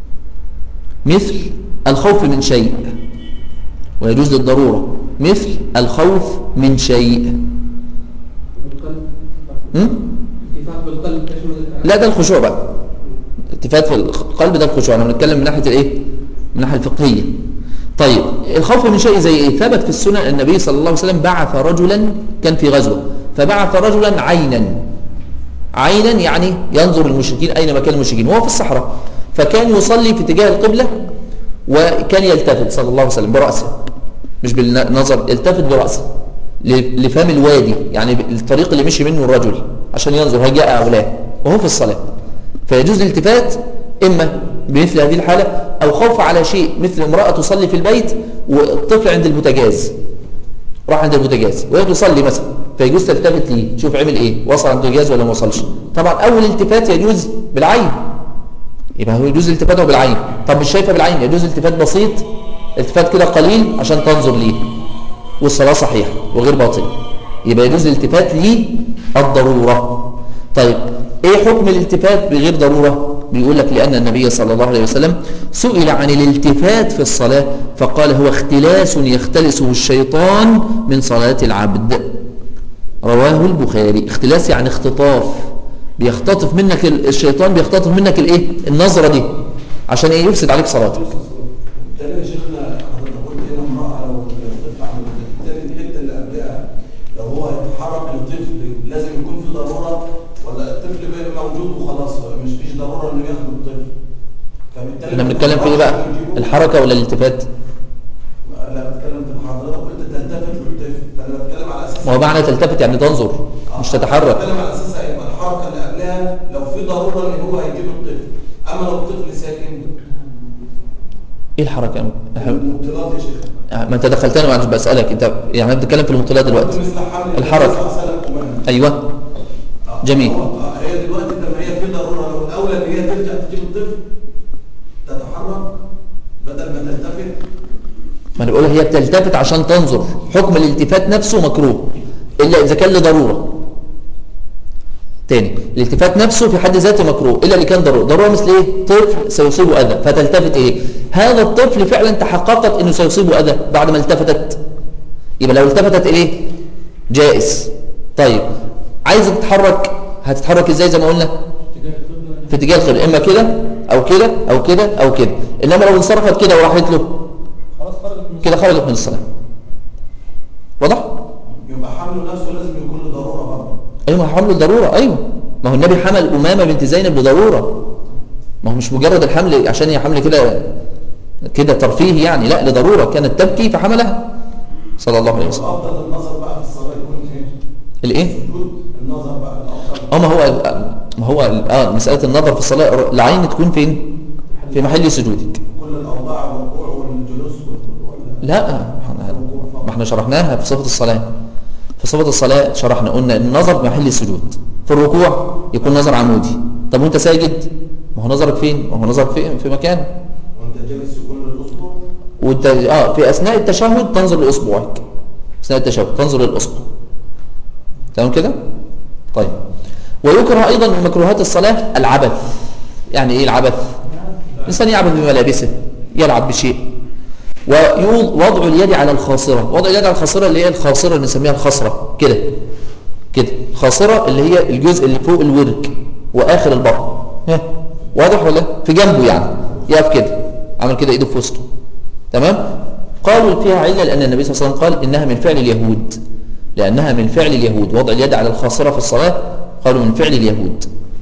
مثل الخوف من شيء ويجوز للضرورة مثل الخوف من شيء بالقلب م? اتفاق بالقلب تشمل الكلام لا ده الخشوع بقى التفات في القلب ده الخشوع انا بنتكلم من ناحيه الايه من الناحيه الفقهيه طيب الخوف من شيء زي ايه ثبت في السنن أن النبي صلى الله عليه وسلم بعث رجلا كان في غزوه فبعث رجلا عينا عينا يعني ينظر المشركين اينما كان المشركين وهو في الصحراء فكان يصلي في اتجاه القبله وكان يلتفت صلى الله عليه وسلم براسه مش بالنظر يلتفت براسه ل- لفم الوادي يعني الطريق اللي مشي منه الرجل عشان ينظر هل جاء او لا وهو في الصلاه فيجوز الالتفات اما بمثل هذه الحاله او خوف على شيء مثل امراه تصلي في البيت والطفل عند البوتاجاز راح عند البوتاجاز وهي تصلي مثلا فيجوز تلتفت ليه تشوف عمل ايه وصل عند البوتاجاز ولا ما وصلش طبعا اول التفات يجوز بالعين يبقى هو يجوز التفاته بالعين طب مش شايفه بالعين يجوز التفات بسيط التفات كده قليل عشان تنظر ليه والصلاه صحيحه وغير باطله يبقى يجوز الالتفات للضروره طيب ايه حكم الالتفات بغير ضروره بيقول لك لان النبي صلى الله عليه وسلم سئل عن الالتفات في الصلاه فقال هو اختلاس يختلسه الشيطان من صلاه العبد رواه البخاري اختلاس يعني اختطاف بيختطف منك ال- الشيطان بيختطف منك الايه النظره دي عشان ايه يفسد عليك صلاتك بالتالي يا شيخنا حضرتك قلت هنا امرأة لو الطفل عمل كده بالتالي الحتة اللي قبلها لو هو يتحرك الطفل لازم يكون في ضرورة ولا الطفل بقى موجود وخلاص مش فيش ضرورة انه ياخد الطفل فبالتالي احنا بنتكلم في ايه بقى الحركه ولا الالتفات لا بتكلم في حضرتك قلت تلتفت للطفل فانا بتكلم على اساس ما هو معنى تلتفت يعني تنظر مش تتحرك بتكلم على اساس يبقى الحركة اللي قبلها لو في ضرورة ان هو هيجيب الطفل اما لو الطفل ساكن ايه الحركه إحنا- المبتلات يا شيخ ما انت دخلتني وانا بسالك انت يعني أنا بتتكلم في المبتلات دلوقتي مثل حمل الحركة. النبي صلى الله عليه وسلم أمامه. ايوه آه، جميل. هو- آه، هي دلوقتي لما هي في ضروره لو الاولى ان هي ترجع تجيب الطفل تتحرك بدل ما تلتفت ما انا بقول هي بتلتفت عشان تنظر حكم الالتفات نفسه مكروه الا اذا كان لضروره تاني الالتفات نفسه في حد ذاته مكروه الا اللي كان ضروره ضروره مثل ايه طفل سيصيبه اذى فتلتفت ايه هذا الطفل فعلا تحققت انه سيصيبه اذى بعد ما التفتت يبقى لو التفتت اليه جائز طيب عايزه تتحرك هتتحرك ازاي زي ما قلنا في اتجاه القبله اما كده او كده او كده او كده انما لو انصرفت كده وراحت له خلاص خرجت من كده خرجت من الصلاه واضح يبقى حمله نفسه لازم يكون له ضروره برضه ايوه ما هو حمل الضروره ايوه ما هو النبي حمل امامه بنت زينب لضروره ما هو مش مجرد الحمل عشان هي حمل كده كده ترفيه يعني لا لضروره كانت تبكي فحملها صلى الله عليه وسلم الافضل النظر بقى في الصلاه يكون فين؟ الايه سجود النظر بقى الافضل اه ما هو ما هو اه مساله النظر في الصلاه العين تكون فين في محل سجودك كل الاوضاع والركوع والجلوس وال- لا احنا ما احنا شرحناها في صفه الصلاه في صفه الصلاه شرحنا قلنا النظر في محل السجود في الركوع يكون نظر عمودي طب وانت ساجد ما هو نظرك فين ما هو نظرك في في مكان وانت جالس يكون للاصبع وانت اه في اثناء التشهد تنظر لاصبعك اثناء التشهد تنظر للاصبع تمام كده طيب ويكره ايضا من مكروهات الصلاه العبث يعني ايه العبث الانسان يعبث بملابسه يلعب بشيء ووضع اليد على الخاصرة وضع اليد على الخاصرة اللي هي الخاصرة اللي نسميها الخصرة كده كده الخاصرة اللي هي الجزء اللي فوق الورك وآخر البطن ها واضح ولا في جنبه يعني يقف كده عمل كده ايده في وسطه تمام قالوا فيها علة لأن النبي صلى الله عليه وسلم قال إنها من فعل اليهود لأنها من فعل اليهود وضع اليد على الخاصرة في الصلاة قالوا من فعل اليهود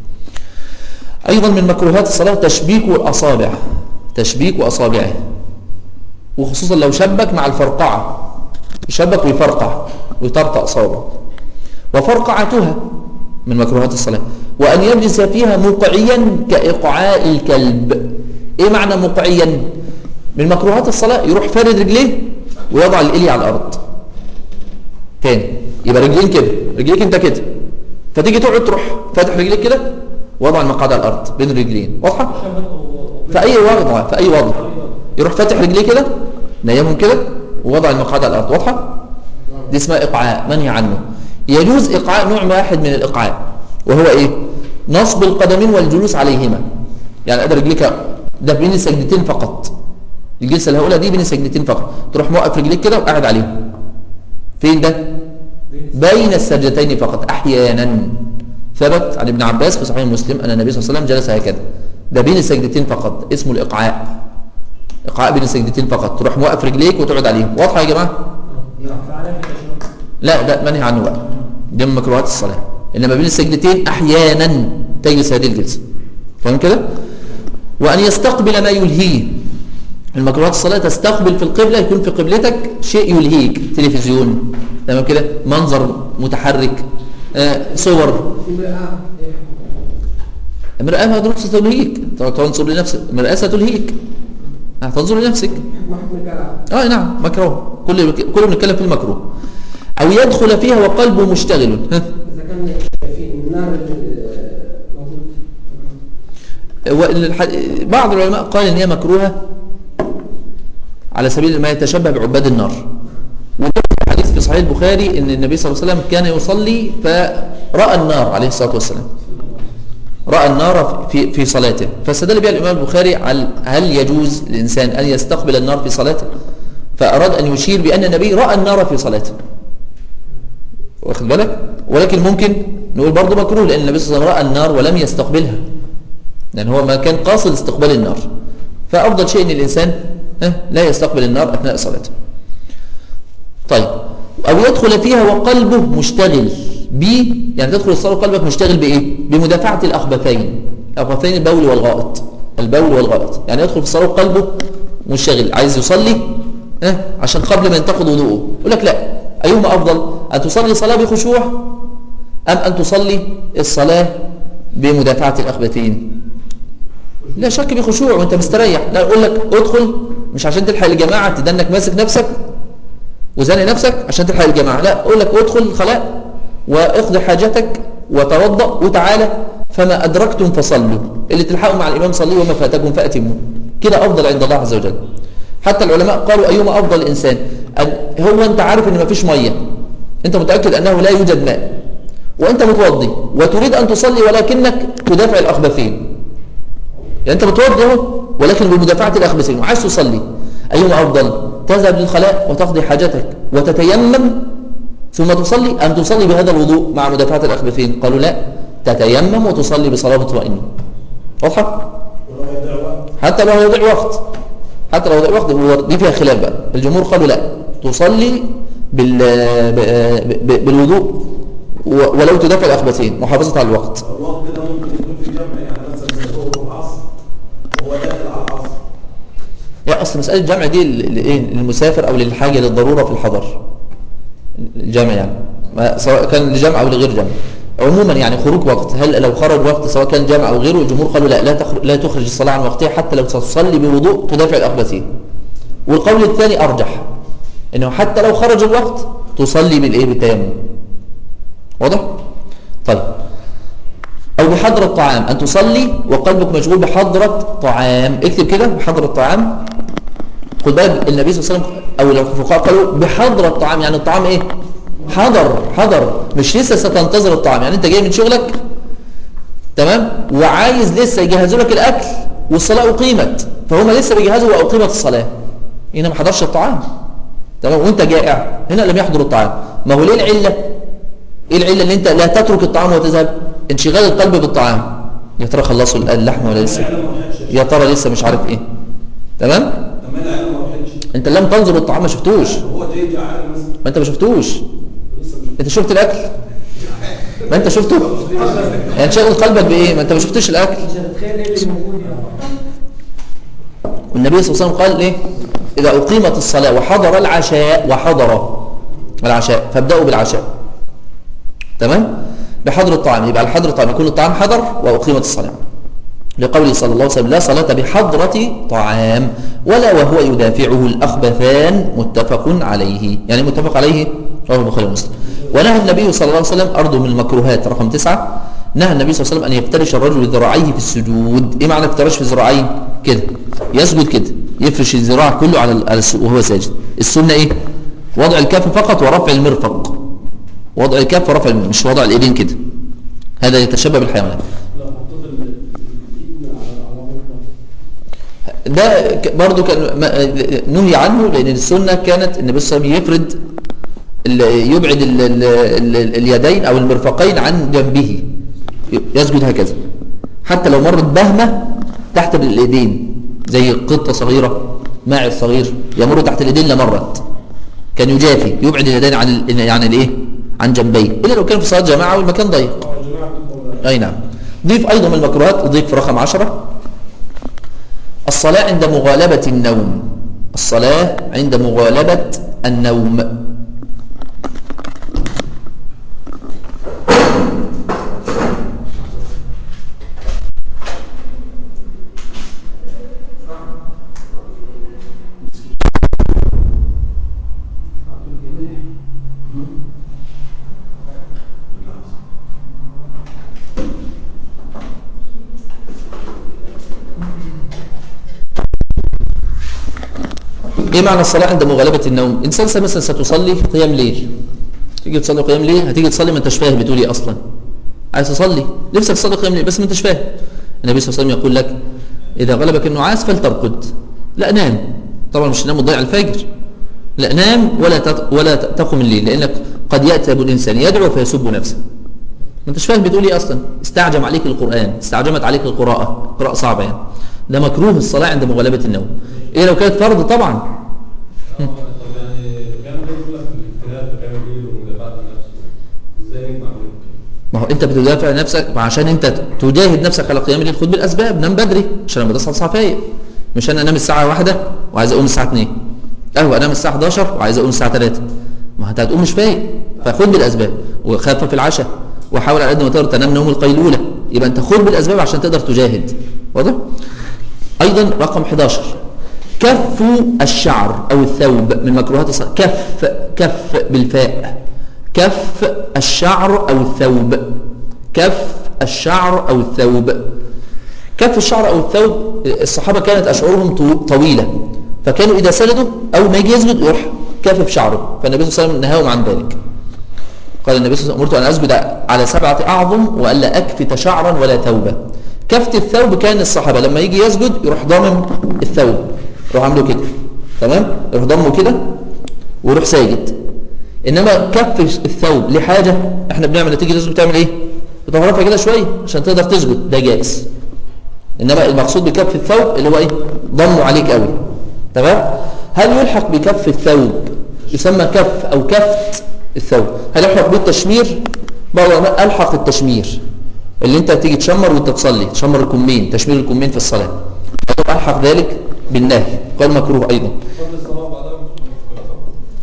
أيضا من مكروهات الصلاة تشبيك الأصابع تشبيك أصابعه وخصوصا لو شبك مع الفرقعة يشبك ويفرقع ويطرطق صابعه وفرقعتها من مكروهات الصلاة وأن يجلس فيها مقعيا كإقعاء الكلب إيه معنى مقعيا من مكروهات الصلاة يروح فارد رجليه ويضع الإلي على الأرض تاني يبقى رجلين كده رجليك انت كده فتيجي تقعد تروح فاتح رجليك كده وضع المقعد على الأرض بين الرجلين واضحة في أي وضع في أي وضع يروح فاتح رجليه كده نيمهم كده ووضع المقعد على الأرض واضحة دي اسمها إقعاء منهي عنه يجوز إقعاء نوع واحد من الإقعاء وهو إيه نصب القدمين والجلوس عليهما يعني قدر رجليك ده بين السجدتين فقط الجلسة اللي هقولها دي بين السجدتين فقط تروح موقف رجليك كده وقاعد عليهم فين ده بين السجدتين فقط أحيانا ثبت عن ابن عباس في صحيح مسلم أن النبي صلى الله عليه وسلم جلس هكذا ده بين السجدتين فقط اسمه الإقعاء إقعاء بين السجدتين فقط تروح موقف رجليك وتقعد عليهم واضحة يا جماعة فعلا في تشرب لا ده منهي عنه بقى ده من مكروهات الصلاة إنما بين السجدتين أحيانا تجلس هذه الجلسة فاهم كده وأن يستقبل ما يلهيه المكروهات الصلاة تستقبل في القبلة يكون في قبلتك شيء يلهيك تلفزيون تمام كده منظر متحرك آه، صور امرأة المرآة ما دروس تلهيك تنظر لنفسك المرآة ستلهيك آه، تنظر لنفسك محكم الجرع اه نعم مكروه كل كله بنتكلم في المكروه او يدخل فيها وقلبه مشتغل ها إذا كان في النار آه، موجود والح- بعض العلماء قال ان هي مكروهه على سبيل ما يتشبه بعباد النار وجاء في حديث في صحيح البخاري ان النبي صلى الله عليه وسلم كان يصلي فراى النار عليه الصلاه والسلام راى النار في في صلاته فاستدل بها الامام البخاري على هل يجوز للانسان ان يستقبل النار في صلاته فاراد ان يشير بان النبي راى النار في صلاته واخد بالك ولكن ممكن نقول برضه مكروه لان النبي صلى الله عليه وسلم راى النار ولم يستقبلها لأن هو ما كان قاصد استقبال النار فأفضل شيء أن الإنسان ها، لا يستقبل النار أثناء صلاته طيب أو يدخل فيها وقلبه مشتغل ب يعني تدخل الصلاة وقلبك مشتغل بإيه؟ بمدافعة الأخبثين الأخبثين البول والغائط البول والغائط يعني يدخل في الصلاة وقلبه مشتغل عايز يصلي ها، عشان قبل ما ينتقض وضوءه يقول لك لا أيهما أفضل أن تصلي صلاة بخشوع أم أن تصلي الصلاة بمدافعة الأخبثين لا شك بخشوع وانت مستريح لا اقول لك ادخل مش عشان تلحق الجماعه تدنك ماسك نفسك وزاني نفسك عشان تلحق الجماعه لا اقول لك ادخل الخلاء واقضي حاجتك وتوضا وتعالى فما ادركتم فصلوا اللي تلحقوا مع الامام صلوا وما فاتكم فاتموا كده افضل عند الله عز وجل حتى العلماء قالوا ايهما افضل الانسان أن هو انت عارف ان مفيش ميه انت متاكد انه لا يوجد ماء وانت متوضي وتريد ان تصلي ولكنك تدافع الاخبثين يعني انت بتوضي اهو ولكن بمدافعه الاخبثين وعايز تصلي ايهما افضل تذهب للخلاء وتقضي حاجتك وتتيمم ثم تصلي ام تصلي بهذا الوضوء مع مدافعه الاخبثين قالوا لا تتيمم وتصلي بصلاه مطمئنه واضحه ولو يضيع وقت حتى لو يضيع وقت حتى لو يضيع وقت هو دي فيها خلاف بقى الجمهور قالوا لا تصلي بال ب- ب- بالوضوء و- ولو تدافع الاخبثين محافظه على الوقت الوقت ده ممكن يكون في جمع يعني مثلا زي ظهر والعصر وهو داخل على العصر لا اصل مساله الجمع دي ل- لايه للمسافر او للحاجه للضروره في الحضر الجمع يعني ما سواء كان لجمع او لغير جمع عموما يعني خروج وقت هل لو خرج وقت سواء كان جمع او غيره الجمهور قالوا لا لا تخرج لا تخرج الصلاه عن وقتها حتى لو تصلي بوضوء تدافع الاخبثين والقول الثاني ارجح انه حتى لو خرج الوقت تصلي بالايه بالتيمم واضح طيب أو بحضرة طعام أن تصلي وقلبك مشغول بحضرة طعام اكتب كده بحضرة طعام خد بالك النبي صلى الله عليه وسلم أو لو الفقهاء قالوا بحضرة طعام يعني الطعام إيه؟ حضر حضر مش لسه ستنتظر الطعام يعني أنت جاي من شغلك تمام وعايز لسه يجهزوا لك الأكل والصلاة أقيمت فهم لسه بيجهزوا وأقيمت الصلاة هنا ما حضرش الطعام تمام وانت جائع هنا لم يحضر الطعام ما هو ليه العله ايه العله اللي انت لا تترك الطعام وتذهب انشغال القلب بالطعام يا ترى خلصوا اللحم ولا لسه يا ترى لسه مش عارف ايه تمام طب ما العيال ما راحتش انت لم تنظر الطعام ما شفتوش هو جاي جعان مثلا ما انت ما شفتوش لسه مش انت شفت الاكل ما انت شفته يعني شغل قلبك بايه ما انت ما شفتش الاكل مش هتتخيل ايه اللي موجود يعني والنبي صلى الله عليه وسلم قال ايه اذا اقيمت الصلاه وحضر العشاء وحضر العشاء فابداوا بالعشاء تمام بحضر الطعام يبقى الحضر الطعام يكون الطعام حضر واقيمت الصلاه لقوله صلى الله عليه وسلم لا صلاة بحضرة طعام ولا وهو يدافعه الأخبثان متفق عليه يعني متفق عليه رواه البخاري ومسلم ونهى النبي صلى الله عليه وسلم أرض من المكروهات رقم تسعة نهى النبي صلى الله عليه وسلم أن يفترش الرجل ذراعيه في السجود إيه معنى افتراش في ذراعيه كده يسجد كده يفرش الذراع كله على ال- على الس- وهو ساجد السنة إيه وضع الكف فقط ورفع المرفق وضع الكف ورفع المرفق مش وضع الإيدين كده هذا يتشبه بالحيوانات لو حطيت ال- الايد على على بطنك ده ك- برضو كان ما- نهي عنه لأن السنة كانت النبي صلى الله عليه وسلم يفرد ال- يبعد ال ال ال اليدين أو المرفقين عن جنبه ي- يسجد هكذا حتى لو مرت بهمة تحت اليدين زي قطة صغيرة ماعز صغير يمر تحت اليدين لمرت كان يجافي يبعد اليدين عن ال- يعني الايه عن جنبيه إلا لو كان في صلاة جماعة والمكان ضيق اه يا جماعه كنتوا أي نعم ضيف أيضا من المكروهات ضيف رقم عشرة الصلاة عند مغالبة النوم الصلاة عند مغالبة النوم ايه معنى الصلاة عند مغالبة النوم انسان مثلا ستصلي قيام ليل تيجي تصلي قيام ليل هتيجي تصلي ما انتش فاهم بتقول ايه اصلا عايز تصلي نفسك تصلي قيام ليل بس ما انتش فاهم النبي صلى الله عليه وسلم يقول لك اذا غلبك النعاس فلترقد لا نام طبعا مش نام وتضيع الفجر لا نام ولا تق... ولا تقم الليل لانك قد ياتي ابو الانسان يدعو فيسب نفسه ما انتش فاهم بتقول ايه اصلا استعجم عليك القران استعجمت عليك القراءه قراءه صعبه يعني ده مكروه الصلاه عند مغالبه النوم ايه لو كانت فرض طبعا طب يعني كانوا بيقول لك الاختلاف بتعمل ايه ومدافعات عن نفسه ازاي نجمع بينهم ما هو انت بتدافع نفسك ما عشان انت تجاهد نفسك على قيام الليل خد بالاسباب نام بدري عشان لما تصحى تصحى فايق مش انا انام الساعه واحدة وعايز اقوم الساعه 2 قهوه انام الساعه 11 وعايز اقوم الساعه 3 ما انت هتقوم مش فايق فخد بالاسباب وخفف العشاء وحاول على قد ما تقدر تنام نوم القيلوله يبقى انت خد بالاسباب عشان تقدر تجاهد واضح ايضا رقم 11 كف الشعر او الثوب من مكروهات الصلاه كف كف بالفاء كف الشعر او الثوب كف الشعر او الثوب كف الشعر او الثوب الصحابه كانت اشعرهم طو- طويله فكانوا اذا سجدوا اول ما يجي يسجد يروح كافف شعره فالنبي صلى الله عليه وسلم نهاهم عن ذلك قال النبي صلى الله عليه وسلم امرت ان اسجد على سبعه اعظم والا اكفت شعرا ولا ثوبا كفت الثوب كان الصحابه لما يجي يسجد يروح ضامم الثوب يروح عامله كده تمام يروح ضمه كده ويروح ساجد انما كف الثوب لحاجه احنا بنعمل تيجي تسجد بتعمل ايه بتغرفها كده شويه عشان تقدر تسجد ده جائز انما المقصود بكف الثوب اللي هو ايه ضمه عليك قوي تمام هل يلحق بكف الثوب يسمى كف او كفت الثوب هل يلحق بالتشمير بعض العلماء الحق التشمير اللي انت تيجي تشمر وانت تصلي تشمر الكمين تشمير الكمين في الصلاه الحق ذلك بالنهي قال مكروه ايضا قبل الصلاه وبعدها مش مشكله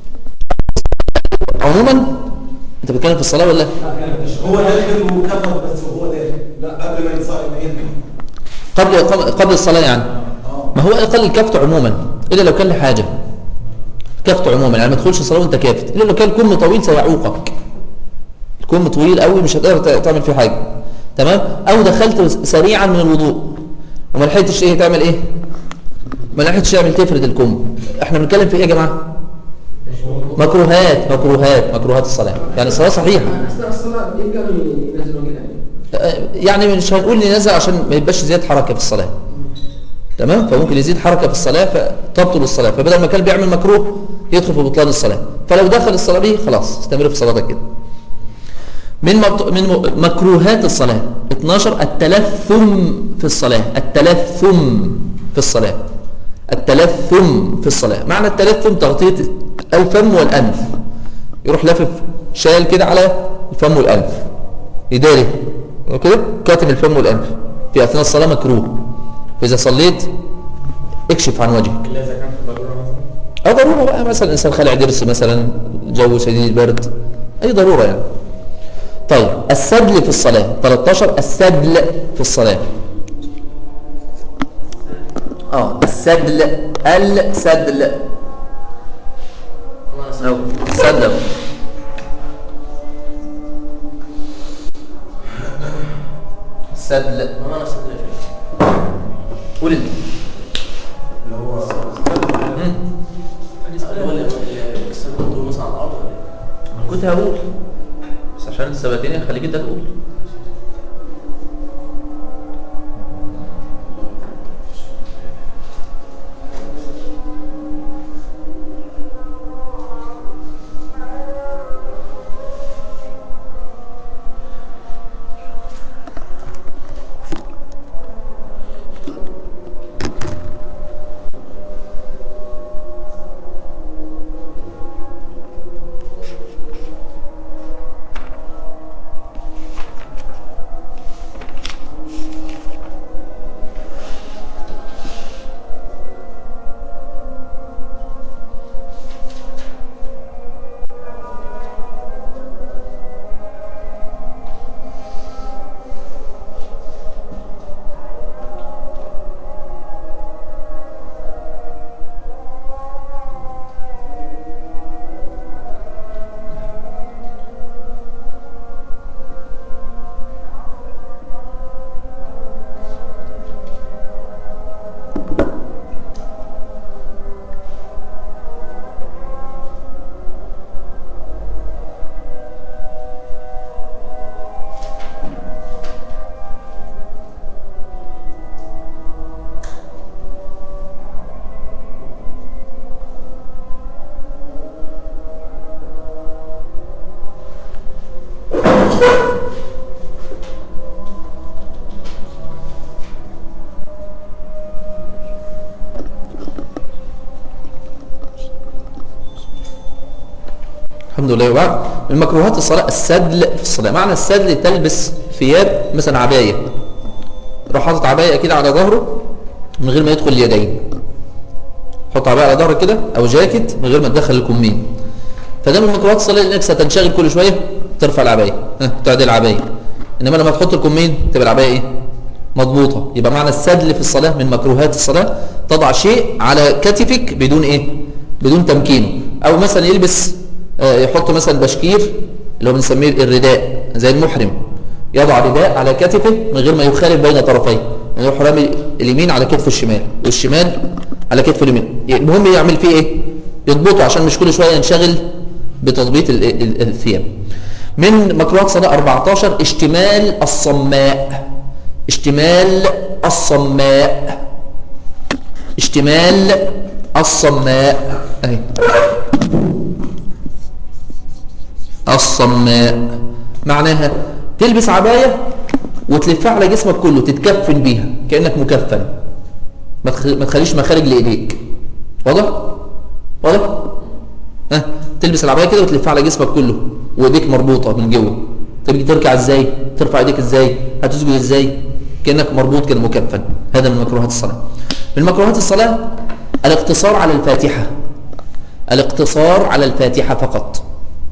طبعا عموما انت بتتكلم في الصلاه ولا هو داخل وكفر بس هو داخل لا قبل ما يصلي ما ينزل قبل قبل الصلاه يعني اه ما هو اقل الكفت عموما الا لو كان لحاجه كفت عموما يعني ما تدخلش الصلاه وانت كافت الا لو كان الكم طويل سيعوقك الكم طويل قوي مش هتقدر ت- تعمل فيه حاجه تمام او دخلت سريعا من الوضوء وما لحقتش ايه تعمل ايه ما لحقتش تعمل تفرد الكم احنا بنتكلم في ايه يا جماعه مكروهات مكروهات مكروهات الصلاه يعني الصلاه صحيحه اثناء الصلاه يبقى ينزل وجه العين يعني مش هنقول ننزل عشان ما يبقاش زيادة حركة في الصلاة تمام فممكن يزيد حركة في الصلاة فتبطل الصلاة فبدل ما كان بيعمل مكروه يدخل في بطلان الصلاة فلو دخل الصلاة به خلاص استمر في صلاتك كده من مبط... من م- مكروهات الصلاة 12 التلثم في الصلاة التلثم في الصلاة التلثم في الصلاة معنى التلثم تغطية الفم والأنف يروح لافف شال كده على الفم والأنف يداري كده كاتم الفم والأنف في أثناء الصلاة مكروه فإذا صليت اكشف عن وجهك الا اذا كان في ضروره مثلا أو ضرورة بقى مثلا إنسان خلع ضرس مثلا جو شديد البرد أي ضرورة يعني طيب السدل في الصلاة 13 السدل في الصلاة اه السدل السدل أو السدل السدل ما معنى صدر يا شيخ؟ قول انت اللي هو مم. اللي هو اللي اللي السد بتقول مثلا على الارض ولا ايه؟ كنت هقول بس عشان السبتين خليك انت تقول الحمد لله وبعد من مكروهات الصلاة السدل في الصلاة معنى السدل تلبس ثياب مثلا عباية روح حاطط عباية كده على ظهره من غير ما يدخل اليدين حط عباية على ظهرك كده او جاكيت من غير ما تدخل الكمين فده من مكروهات الصلاة لانك ستنشغل كل شوية ترفع العباية ها تعدل العباية انما لما تحط الكمين تبقى العباية ايه مضبوطة يبقى معنى السدل في الصلاة من مكروهات الصلاة تضع شيء على كتفك بدون ايه بدون تمكينه او مثلا يلبس آه، يحط مثلا بشكير اللي هو بنسميه الرداء زي المحرم يضع رداء على كتفه من غير ما يخالف بين طرفيه يعني يروح رامي اليمين على كتفه الشمال والشمال على كتفه اليمين المهم يعمل فيه ايه يضبطه عشان مش كل شويه ينشغل بتضبيط ال- ال- الثياب من مكروهات صلاة 14 اشتمال الصماء اشتمال الصماء اشتمال الصماء اهي الصماء معناها تلبس عباية وتلفها على جسمك كله تتكفن بيها كأنك مكفن ما تخ- ما تخليش مخارج لإيديك واضح؟ واضح؟ ها تلبس العباية كده وتلفها على جسمك كله وإيديك مربوطة من جوه تيجي تركع ازاي؟ ترفع ايديك ازاي؟ هتسجد ازاي؟ كأنك مربوط كده مكفن هذا من مكروهات الصلاة من مكروهات الصلاة الاقتصار على الفاتحة الاقتصار على الفاتحة فقط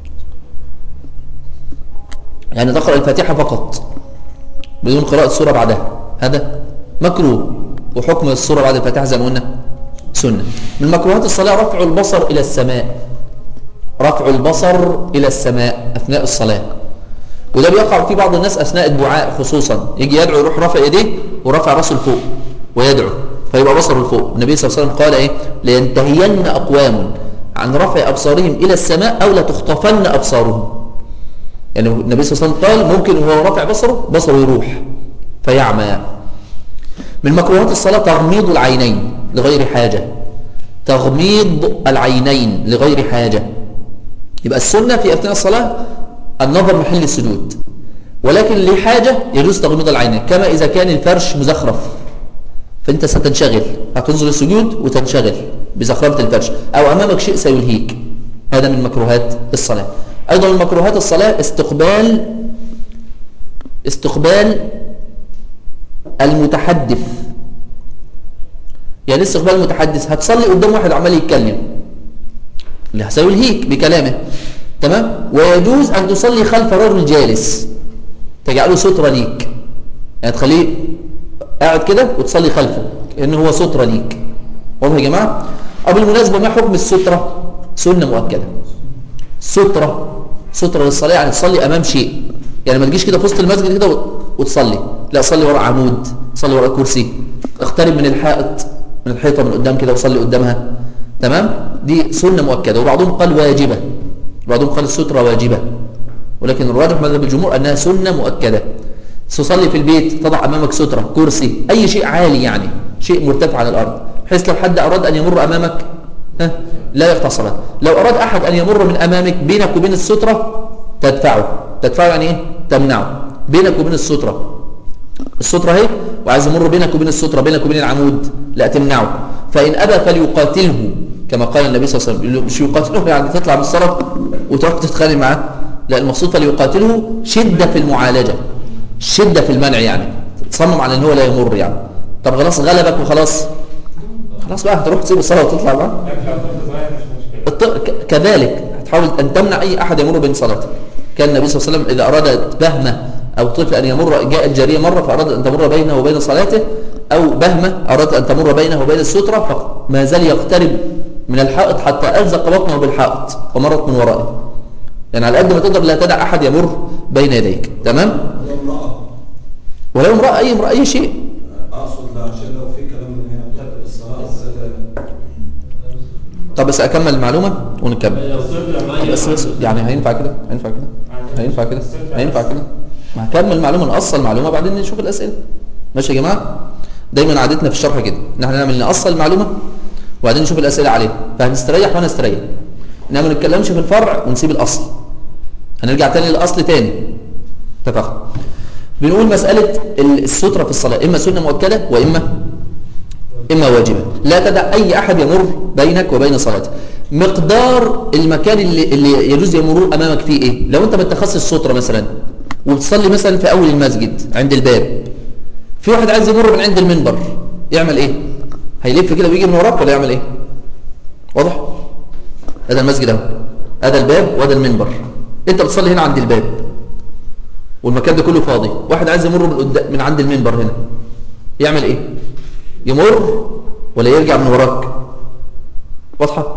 يعني تقرأ الفاتحة فقط بدون قراءة سورة بعدها هذا مكروه وحكم السورة بعد الفاتحة زي ما قلنا سنة من مكروهات الصلاة رفع البصر إلى السماء رفع البصر إلى السماء أثناء الصلاة وده بيقع في بعض الناس أثناء الدعاء خصوصا يجي يدعو يروح رافع يديه ورفع راسه لفوق ويدعو فيبقى بصره لفوق النبي صلى الله عليه وسلم قال إيه لينتهين أقوام عن رفع أبصارهم إلى السماء أو لتخطفن أبصارهم يعني النبي صلى الله عليه وسلم قال ممكن وهو رافع بصره بصره يروح فيعمى من مكروهات الصلاة تغميض العينين لغير حاجة تغميض العينين لغير حاجة يبقى السنة في أثناء الصلاة النظر محل السجود ولكن لحاجة يجوز تغميض العينين كما إذا كان الفرش مزخرف فأنت ستنشغل هتنظر السجود وتنشغل بزخرفة الفرش أو أمامك شيء سيلهيك هذا من مكروهات الصلاة أيضا من مكروهات الصلاة استقبال استقبال المتحدث يعني استقبال المتحدث هتصلي قدام واحد عمال يتكلم اللي هيلهيك بكلامه تمام ويجوز أن تصلي خلف رجل جالس تجعله سترة ليك يعني تخليه قاعد كده وتصلي خلفه لأنه هو سترة ليك واضح يا جماعة أو بالمناسبة ما حكم السترة سنة مؤكدة سترة سترة للصلاة يعني تصلي أمام شيء يعني ما تجيش كده في وسط المسجد كده وت- وتصلي لا صلي وراء عمود صلي وراء كرسي اقترب من الحائط من الحيطة من قدام كده وصلي قدامها تمام دي سنة مؤكدة وبعضهم قال واجبة بعضهم قال السترة واجبة ولكن الراجح مذهب الجمهور أنها سنة مؤكدة تصلي في البيت تضع أمامك سترة كرسي أي شيء عالي يعني شيء مرتفع عن الأرض بحيث لو حد أراد أن يمر أمامك ها لا يقطع صلاة لو أراد أحد أن يمر من أمامك بينك وبين السترة تدفعه تدفعه يعني إيه تمنعه بينك وبين السترة السترة اهي وعايز يمر بينك وبين السترة بينك وبين العمود لا تمنعه فإن أبى فليقاتله كما قال النبي صلى الله عليه وسلم مش يقاتله يعني تطلع من الصلاة وتروح تتخانق معاه لا المقصود فليقاتله شدة في المعالجة شدة في المنع يعني تصمم على ان هو لا يمر يعني طب خلاص غلبك وخلاص خلاص بقى هتروح تسيب الصلاة وتطلع بقى لكن لو طفل صغير مش مشكلة الط- ك- كذلك هتحاول أن تمنع أي أحد يمر بين صلاته كان النبي صلى الله عليه وسلم إذا أراد بهمة أو طفل أن يمر جاءت جارية مرة فأراد أن تمر بينه وبين صلاته أو بهمة أراد أن تمر بينه وبين السترة فما زال يقترب من الحائط حتى ألزق بطنه بالحائط ومرت من ورائه يعني على قد ما تقدر لا تدع أحد يمر بين يديك تمام ولا امرأة ولو امرأة أي امرأة أي شيء اقصد لا عشان لو في كلام ان هي بتقبل الصلاة وكذا طب بس أكمل المعلومة ونكمل لو طفل صغير بس بس يعني هينفع كده هينفع كده هينفع كده هينفع كده ما هكمل المعلومه نقص المعلومه بعدين نشوف الاسئله ماشي يا جماعه دايما عادتنا في الشرح كده ان احنا نعمل نقص المعلومه وبعدين نشوف الاسئله عليها فهنستريح وانا استريح انما ما نتكلمش في الفرع ونسيب الاصل هنرجع تاني للاصل تاني اتفقنا بنقول مساله الستره في الصلاه اما سنه مؤكده واما إما واجبة لا تدع أي أحد يمر بينك وبين صلاتك مقدار المكان اللي, اللي يجوز يمرون أمامك فيه إيه لو أنت ما اتخذتش السترة مثلا وبتصلي مثلا في أول المسجد عند الباب في واحد عايز يمر من عند المنبر يعمل إيه هيلف كده ويجي من وراك ولا يعمل إيه واضح هذا المسجد اهو هذا الباب وهذا المنبر أنت بتصلي هنا عند الباب والمكان ده كله فاضي واحد عايز يمر من, قدام من عند المنبر هنا يعمل إيه يمر ولا يرجع من وراك واضحة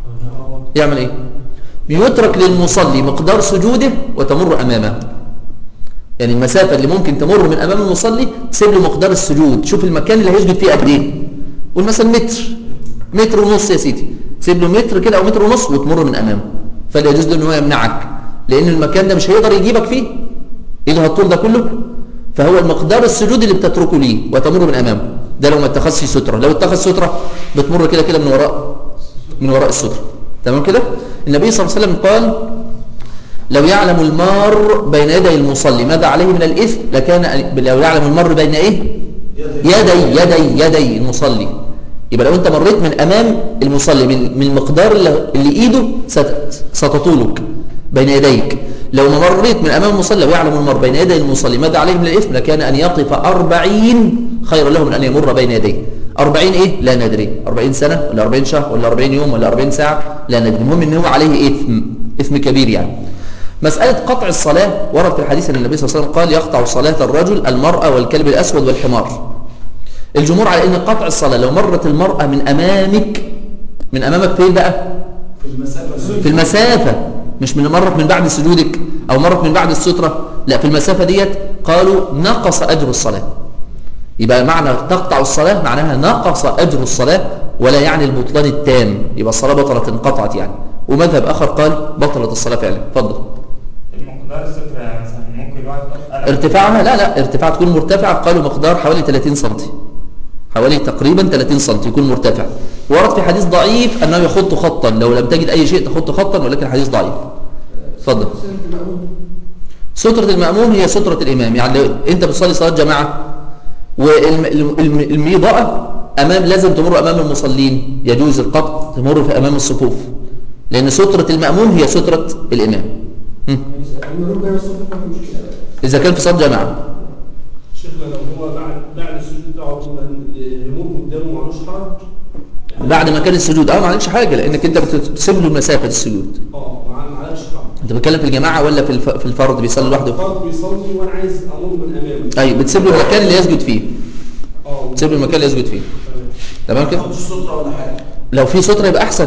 يعمل ايه يترك للمصلي مقدار سجوده وتمر امامه يعني المسافة اللي ممكن تمر من امام المصلي تسيب له مقدار السجود شوف المكان اللي هيسجد فيه قد ايه قول مثلا متر متر ونص يا سيدي تسيب له متر كده او متر ونص وتمر من امامه فلا يجوز له ان هو يمنعك لان المكان ده مش هيقدر يجيبك فيه ايه الطول ده كله فهو المقدار السجود اللي بتتركه ليه وتمر من امامه ده لو ما اتخذش ستره لو اتخذ ستره بتمر كده كده من وراء من وراء الستره تمام كده النبي صلى الله عليه وسلم قال لو يعلم المار بين يدي المصلي ماذا عليه من الاثم لكان لو يعلم المر بين ايه يدي يدي يدي المصلي يبقى لو انت مريت من امام المصلي من من المقدار اللي, اللي ايده ست- ستطولك بين يديك لو ما مريت من امام المصلي ويعلم المر بين يدي المصلي ماذا عليه من الاثم لكان ان يقف أربعين خيرا له من ان يمر بين يديه أربعين ايه لا ندري أربعين سنة ولا أربعين شهر ولا أربعين يوم ولا أربعين ساعة لا ندري المهم ان هو عليه اثم اثم كبير يعني مسألة قطع الصلاة ورد في الحديث أن النبي صلى الله عليه وسلم قال يقطع صلاة الرجل المرأة والكلب الأسود والحمار الجمهور على أن قطع الصلاة لو مرت المرأة من أمامك من أمامك فين بقى في المسافة في المسافة مش من مرت من بعد سجودك أو مرت من بعد السترة لا في المسافة ديت قالوا نقص أجر الصلاة يبقى معنى تقطع الصلاة معناها نقص أجر الصلاة ولا يعني البطلان التام يبقى الصلاة بطلت انقطعت يعني ومذهب آخر قال بطلت الصلاة فعلا اتفضل المقدار السترة مثلا ممكن الواحد يحط قلم ارتفاعها لا لا ارتفاع تكون مرتفعة قالوا مقدار حوالي 30 سم حوالي تقريبا 30 سم يكون مرتفع ورد في حديث ضعيف انه يخط خطا لو لم تجد اي شيء تخط خطا ولكن الحديث ضعيف اتفضل سترة المأموم هي سترة الإمام يعني لو أنت بتصلي صلاة جماعة والميضاء أمام لازم تمر أمام المصلين يجوز القط تمر في أمام الصفوف لأن سترة المأموم هي سترة الإمام هم. المرور بين الصفوف ما في مشكله إذا كان في صلاة جماعة شيخنا لو هو بعد بعد السجود بتاعه اليمين قدامه معلوش حرج بعد ما كان السجود اه ما عليكش حاجة لأنك أنت بتسيب له مسافة السجود اه ما معلش حرج أنت بتتكلم في الجماعة ولا في الف- في الفرد بيصلي لوحده فرد بيصلي وانا عايز امر من امامه أيوة بتسيب له المكان اللي يسجد فيه اه بتسيب له المكان اللي يسجد فيه تمام ما كده تاخدش سترة ولا حاجة لو في سترة يبقى أحسن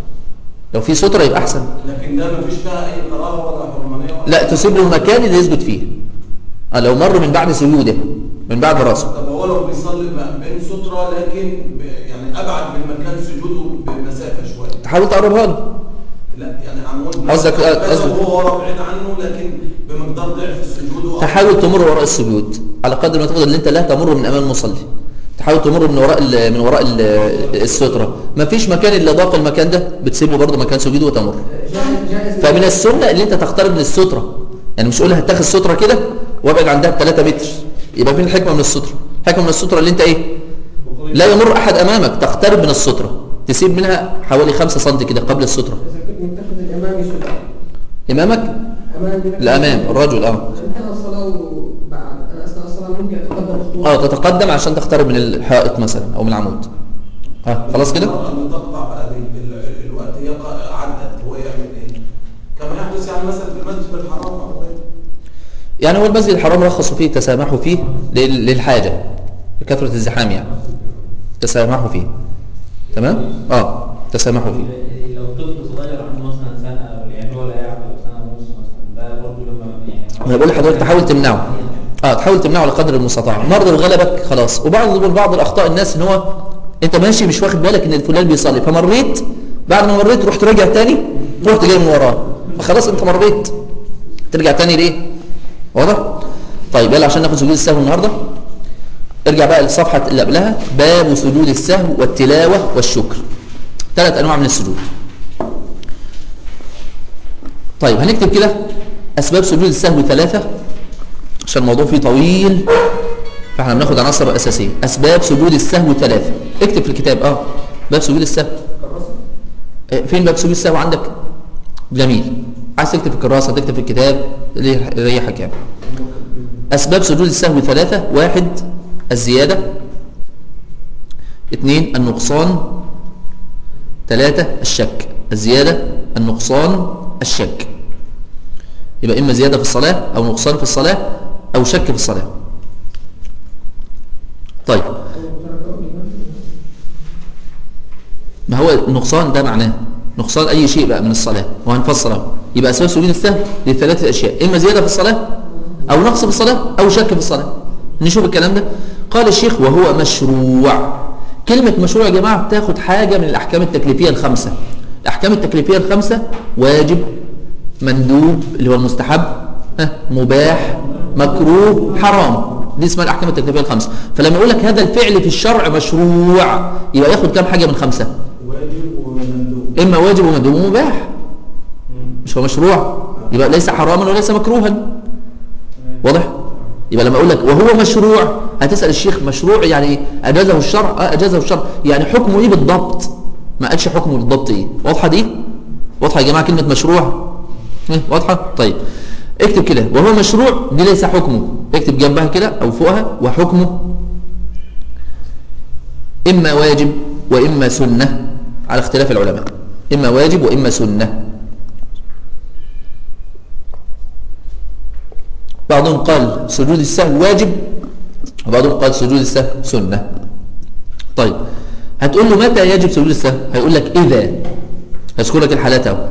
لو في سترة يبقى أحسن لكن ده مفيش فيها أي كراهة ولا حرمانية ولا لا تسيب له المكان اللي يسجد فيه آه، لو مر من بعد سجوده من بعد راسه طب هو لو بيصلي ما بين سترة لكن ب- يعني أبعد من مكان سجوده بمسافة شوية تحاول تقربها له لا يعني عمود قصدك- قصدك- هو ورا بعيد عنه لكن بمقدار ضعف السجود وأقل. تحاول تمر وراء السجود على قدر ما تقدر ان انت لا تمر من امام المصلي تحاول تمر من وراء ال- من وراء ال- الستره ما فيش مكان الا ضاق المكان ده بتسيبه برضه مكان سجوده وتمر جائز جائز فمن السنه ان انت تقترب من الستره يعني مش تقول لي هتاخد ستره كده وابعد عندها 3 متر يبقى فين الحكمه من الستره الحكمه من الستره اللي انت ايه لا يمر احد امامك تقترب من الستره تسيب منها حوالي 5 سم كده قبل الستره اذا كنت متخذ الامام يسجد امامك امام بنفسه. الامام الرجل اه انتهى الصلاه وبعد انا اثناء الصلاه ممكن اتقدم خطوه اه تتقدم عشان تقترب من الحائط مثلا او من العمود ها خلاص كده المرأة اللي تقطع بقى بال- بال- الوقت هي ق- عدت هو يعمل ايه؟ كما يحدث يعني مثلا في المسجد الحرام او غيره يعني هو المسجد الحرام رخصوا فيه تسامحوا فيه لل- للحاجة لكثرة الزحام يعني تسامحوا فيه تمام اه تسامحوا فيه لو طفل صغير عنده مثلا سنه يعني هو لا يعقل أو سنه ونص مثلا ده برضه لما يعني انا بقول لحضرتك تحاول تمنعه اه تحاول تمنعه على قدر المستطاع مرض وغلبك خلاص وبعض بعض الاخطاء الناس ان هو انت ماشي مش واخد بالك ان فلان بيصلي فمريت بعد ما مريت رحت راجع تاني رحت جاي من وراه خلاص انت مريت ترجع تاني ليه واضح طيب يلا عشان ناخد سجود السهو النهارده ارجع بقى للصفحه اللي قبلها باب سجود السهو والتلاوه والشكر ثلاث انواع من السجود طيب هنكتب كده اسباب سجود السهو ثلاثه عشان الموضوع فيه طويل فاحنا بناخد عناصر اساسيه اسباب سجود السهو ثلاثه اكتب في الكتاب اه باب سجود السهو آه، فين باب سجود السهو عندك جميل عايز تكتب في الكراسه تكتب في الكتاب اللي يريحك يعني اسباب سجود السهو ثلاثه واحد الزياده اثنين النقصان ثلاثة الشك الزيادة النقصان الشك يبقى إما زيادة في الصلاة أو نقصان في الصلاة أو شك في الصلاة طيب ما هو النقصان ده معناه نقصان أي شيء بقى من الصلاة وهنفسره يبقى أسباب سجود السهو لثلاثة أشياء إما زيادة في الصلاة أو نقص في الصلاة أو شك في الصلاة نشوف الكلام ده قال الشيخ وهو مشروع كلمة مشروع يا جماعة بتاخد حاجة من الأحكام التكليفية الخمسة الأحكام التكليفية الخمسة واجب مندوب اللي هو المستحب ها، مباح مكروه حرام دي اسمها الأحكام التكليفية الخمسة فلما يقول لك هذا الفعل في الشرع مشروع يبقى ياخد كام حاجة من خمسة واجب ومندوب إما واجب ومندوب ومباح مش هو مشروع يبقى ليس حراما وليس مكروها واضح يبقى لما اقول لك وهو مشروع هتسال الشيخ مشروع يعني ايه اجازه الشرع اه اجازه الشرع يعني حكمه ايه بالضبط ما قالش حكمه بالضبط ايه واضحه دي واضحه يا جماعه كلمه مشروع إيه؟ واضحه طيب اكتب كده وهو مشروع دي ليس حكمه اكتب جنبها كده او فوقها وحكمه اما واجب واما سنه على اختلاف العلماء اما واجب واما سنه بعضهم قال سجود السهو واجب وبعضهم قال سجود السهو سنة طيب هتقول له متى يجب سجود السهو هيقول لك إذا هذكر لك الحالات اهو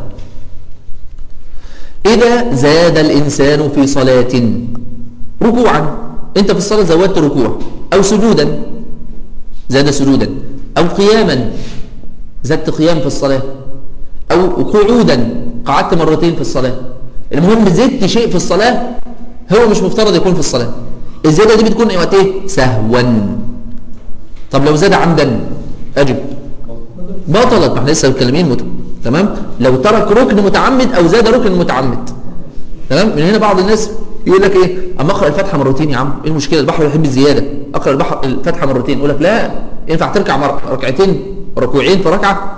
إذا زاد الإنسان في صلاة ركوعا أنت في الصلاة زودت ركوع أو سجودا زاد سجودا أو قياما زدت قيام في الصلاة أو قعودا قعدت مرتين في الصلاة المهم زدت شيء في الصلاة هو مش مفترض يكون في الصلاة الزيادة دي بتكون وقت ايه سهوا طب لو زاد عمدا اجب بطلت ما احنا لسه متكلمين مت... تمام لو ترك ركن متعمد او زاد ركن متعمد تمام من هنا بعض الناس يقول لك ايه اما اقرا الفاتحه مرتين يا عم ايه المشكله البحر يحب الزياده اقرا البحر الفاتحه مرتين يقول لك لا ينفع تركع مر... ركعتين ركوعين في ركعه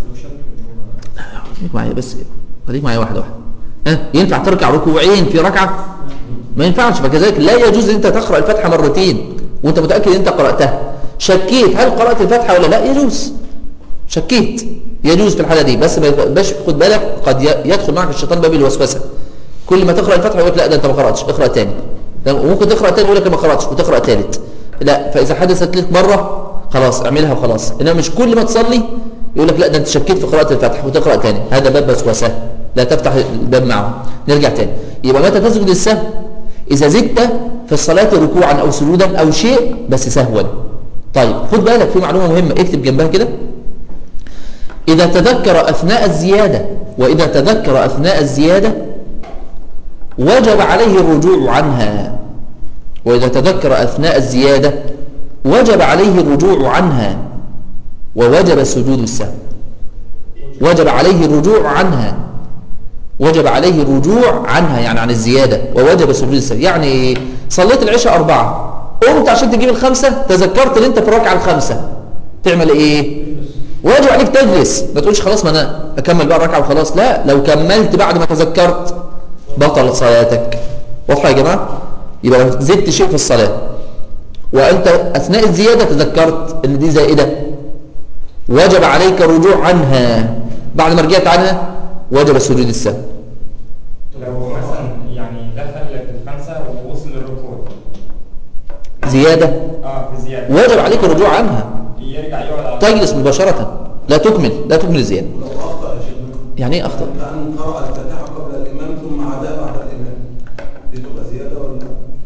خليك معايا بس خليك معايا واحده واحده ها ينفع تركع ركوعين في ركعه ما ينفعش فكذلك لا يجوز ان انت تقرا الفاتحه مرتين وانت متاكد ان انت قراتها شكيت هل قرات الفاتحه ولا لا يجوز شكيت يجوز في الحاله دي بس ما يبقاش خد بالك قد ي- يدخل معك الشيطان باب الوسوسه كل ما تقرا الفاتحه يقول لك لا ده انت ما قراتش اقرا تاني ده وممكن تقرا تاني يقول لك ما قراتش وتقرا تالت لا فاذا حدثت لك مره خلاص اعملها وخلاص انما مش كل ما تصلي يقول لك لا ده انت شكيت في قراءه الفاتحه وتقرا تاني هذا باب وسوسه لا تفتح الباب معه نرجع تاني يبقى متى تسجد السهو اذا زدت في الصلاه ركوعا او سجودا او شيء بس سهوا طيب خد بالك في معلومه مهمه اكتب جنبها كده إذا تذكر أثناء الزيادة وإذا تذكر أثناء الزيادة وجب عليه الرجوع عنها وإذا تذكر أثناء الزيادة وجب عليه الرجوع عنها ووجب سجود السهو وجب عليه الرجوع عنها وجب عليه الرجوع عنها يعني عن الزيادة ووجب سجود السهو يعني إيه؟ صليت العشاء أربعة قمت عشان تجيب الخمسة تذكرت ان انت في الركعة الخامسة تعمل ايه واجب عليك تجلس ما تقولش خلاص ما انا اكمل بقى الركعه وخلاص لا لو كملت بعد ما تذكرت بطلت صلاتك واضحه يا جماعه يبقى لو زدت شيء في الصلاه وانت اثناء الزياده تذكرت ان دي زائده وجب عليك الرجوع عنها بعد ما رجعت عنها وجب سجود السهو لو مثلا يعني دخل في الخمسة ووصل للركوع زياده اه في زيادة وجب عليك الرجوع عنها يرجع يقعد على تجلس مباشره لا تكمل لا تكمل الزياده لو اخطا يا شيخ يعني ايه اخطا كان قرأ الفاتحة قبل الإمام ثم عادها بعد الإمام دي تبقى زيادة ولا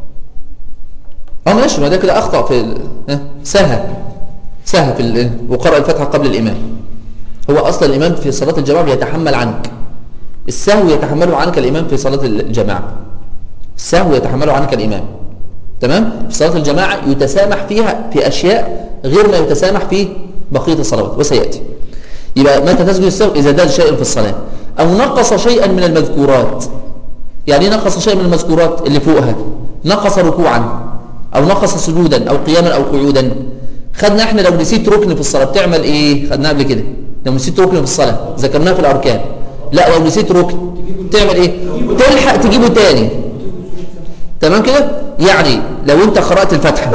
اه ماشي ما ده كده اخطا في ال- ها، سهى سهى في ال- وقرأ الفاتحه قبل الامام هو اصلا الامام في صلاه الجماعه بيتحمل عنك السهو يتحمله عنك الامام في صلاه الجماعه السهو يتحمله عنك الامام تمام في صلاه الجماعه يتسامح فيها في اشياء غير ما يتسامح في بقيه الصلوات وسياتي يبقى متى تسجد السهو اذا زاد شيء في الصلاه او نقص شيئا من المذكورات يعني ايه نقص شيء من المذكورات اللي فوقها نقص ركوعا او نقص سجودا او قياما او قعودا خدنا احنا لو نسيت ركن في الصلاه بتعمل ايه خدناها قبل كده لو نسيت ركن في الصلاه ذكرناها في الاركان لا لو نسيت ركن تعمل ايه تلحق تجيبه تاني تمام كده يعني لو انت قرات الفاتحه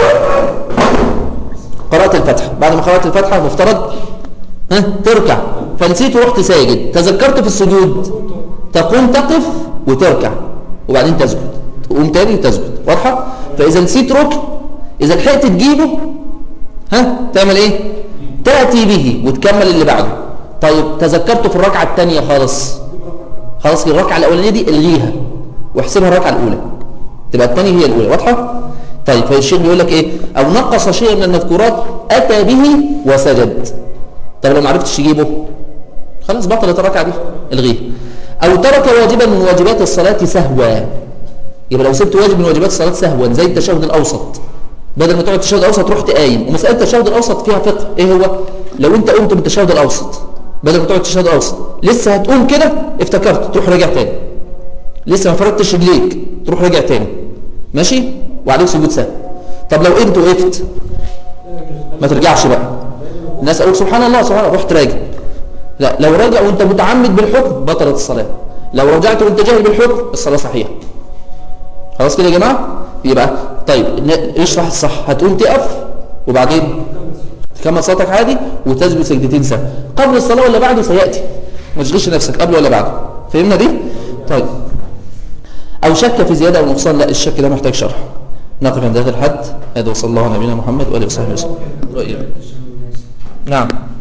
قرات الفاتحه بعد ما قرات الفاتحه مفترض ها تركع فنسيت ورحت ساجد تذكرت في السجود تقوم تقف وتركع وبعدين تسجد تقوم تاني وتسجد واضحه فاذا نسيت ركن اذا لحقت تجيبه ها تعمل ايه تاتي به وتكمل اللي بعده طيب تذكرته في الركعه الثانيه خالص خلاص الركعه الاولانيه دي الغيها واحسبها الركعه الاولى تبقى الثانيه هي الاولى واضحه طيب فالشيخ بيقول لك ايه او نقص شيئا من المذكورات اتى به وسجد طب لو ما عرفتش تجيبه خلاص بطلت الركعه دي الغيها او ترك واجبا من واجبات الصلاه سهوا يبقى لو سبت واجب من واجبات الصلاه سهوا زي التشهد الاوسط بدل ما تقعد التشهد الاوسط رحت قايم ومساله التشهد الاوسط فيها فقه ايه هو لو انت قمت من التشهد الاوسط بدل ما تقعد التشهد الاوسط لسه هتقوم كده افتكرت تروح راجع تاني لسه ما فردتش رجليك تروح راجع تاني ماشي وعليك سجود سهو طب لو قمت وقفت ما ترجعش بقى الناس قالوا سبحان الله سبحان الله رحت راجع لا لو راجع وانت متعمد بالحكم بطلت الصلاه لو رجعت وانت جاهل بالحكم الصلاه صحيحه خلاص كده يا جماعه يبقى طيب ن- اشرح الصح هتقوم تقف وبعدين تكمل صلاتك عادي وتسجد سجدتين سهو قبل الصلاه ولا بعده سياتي ما تشغلش نفسك قبل ولا بعده فهمنا دي طيب او شك في زياده او نقصان لا الشك ده محتاج شرح نقف عند هذا الحد هذا وصلى الله على نبينا محمد واله وصحبه وسلم وإياكم. نعم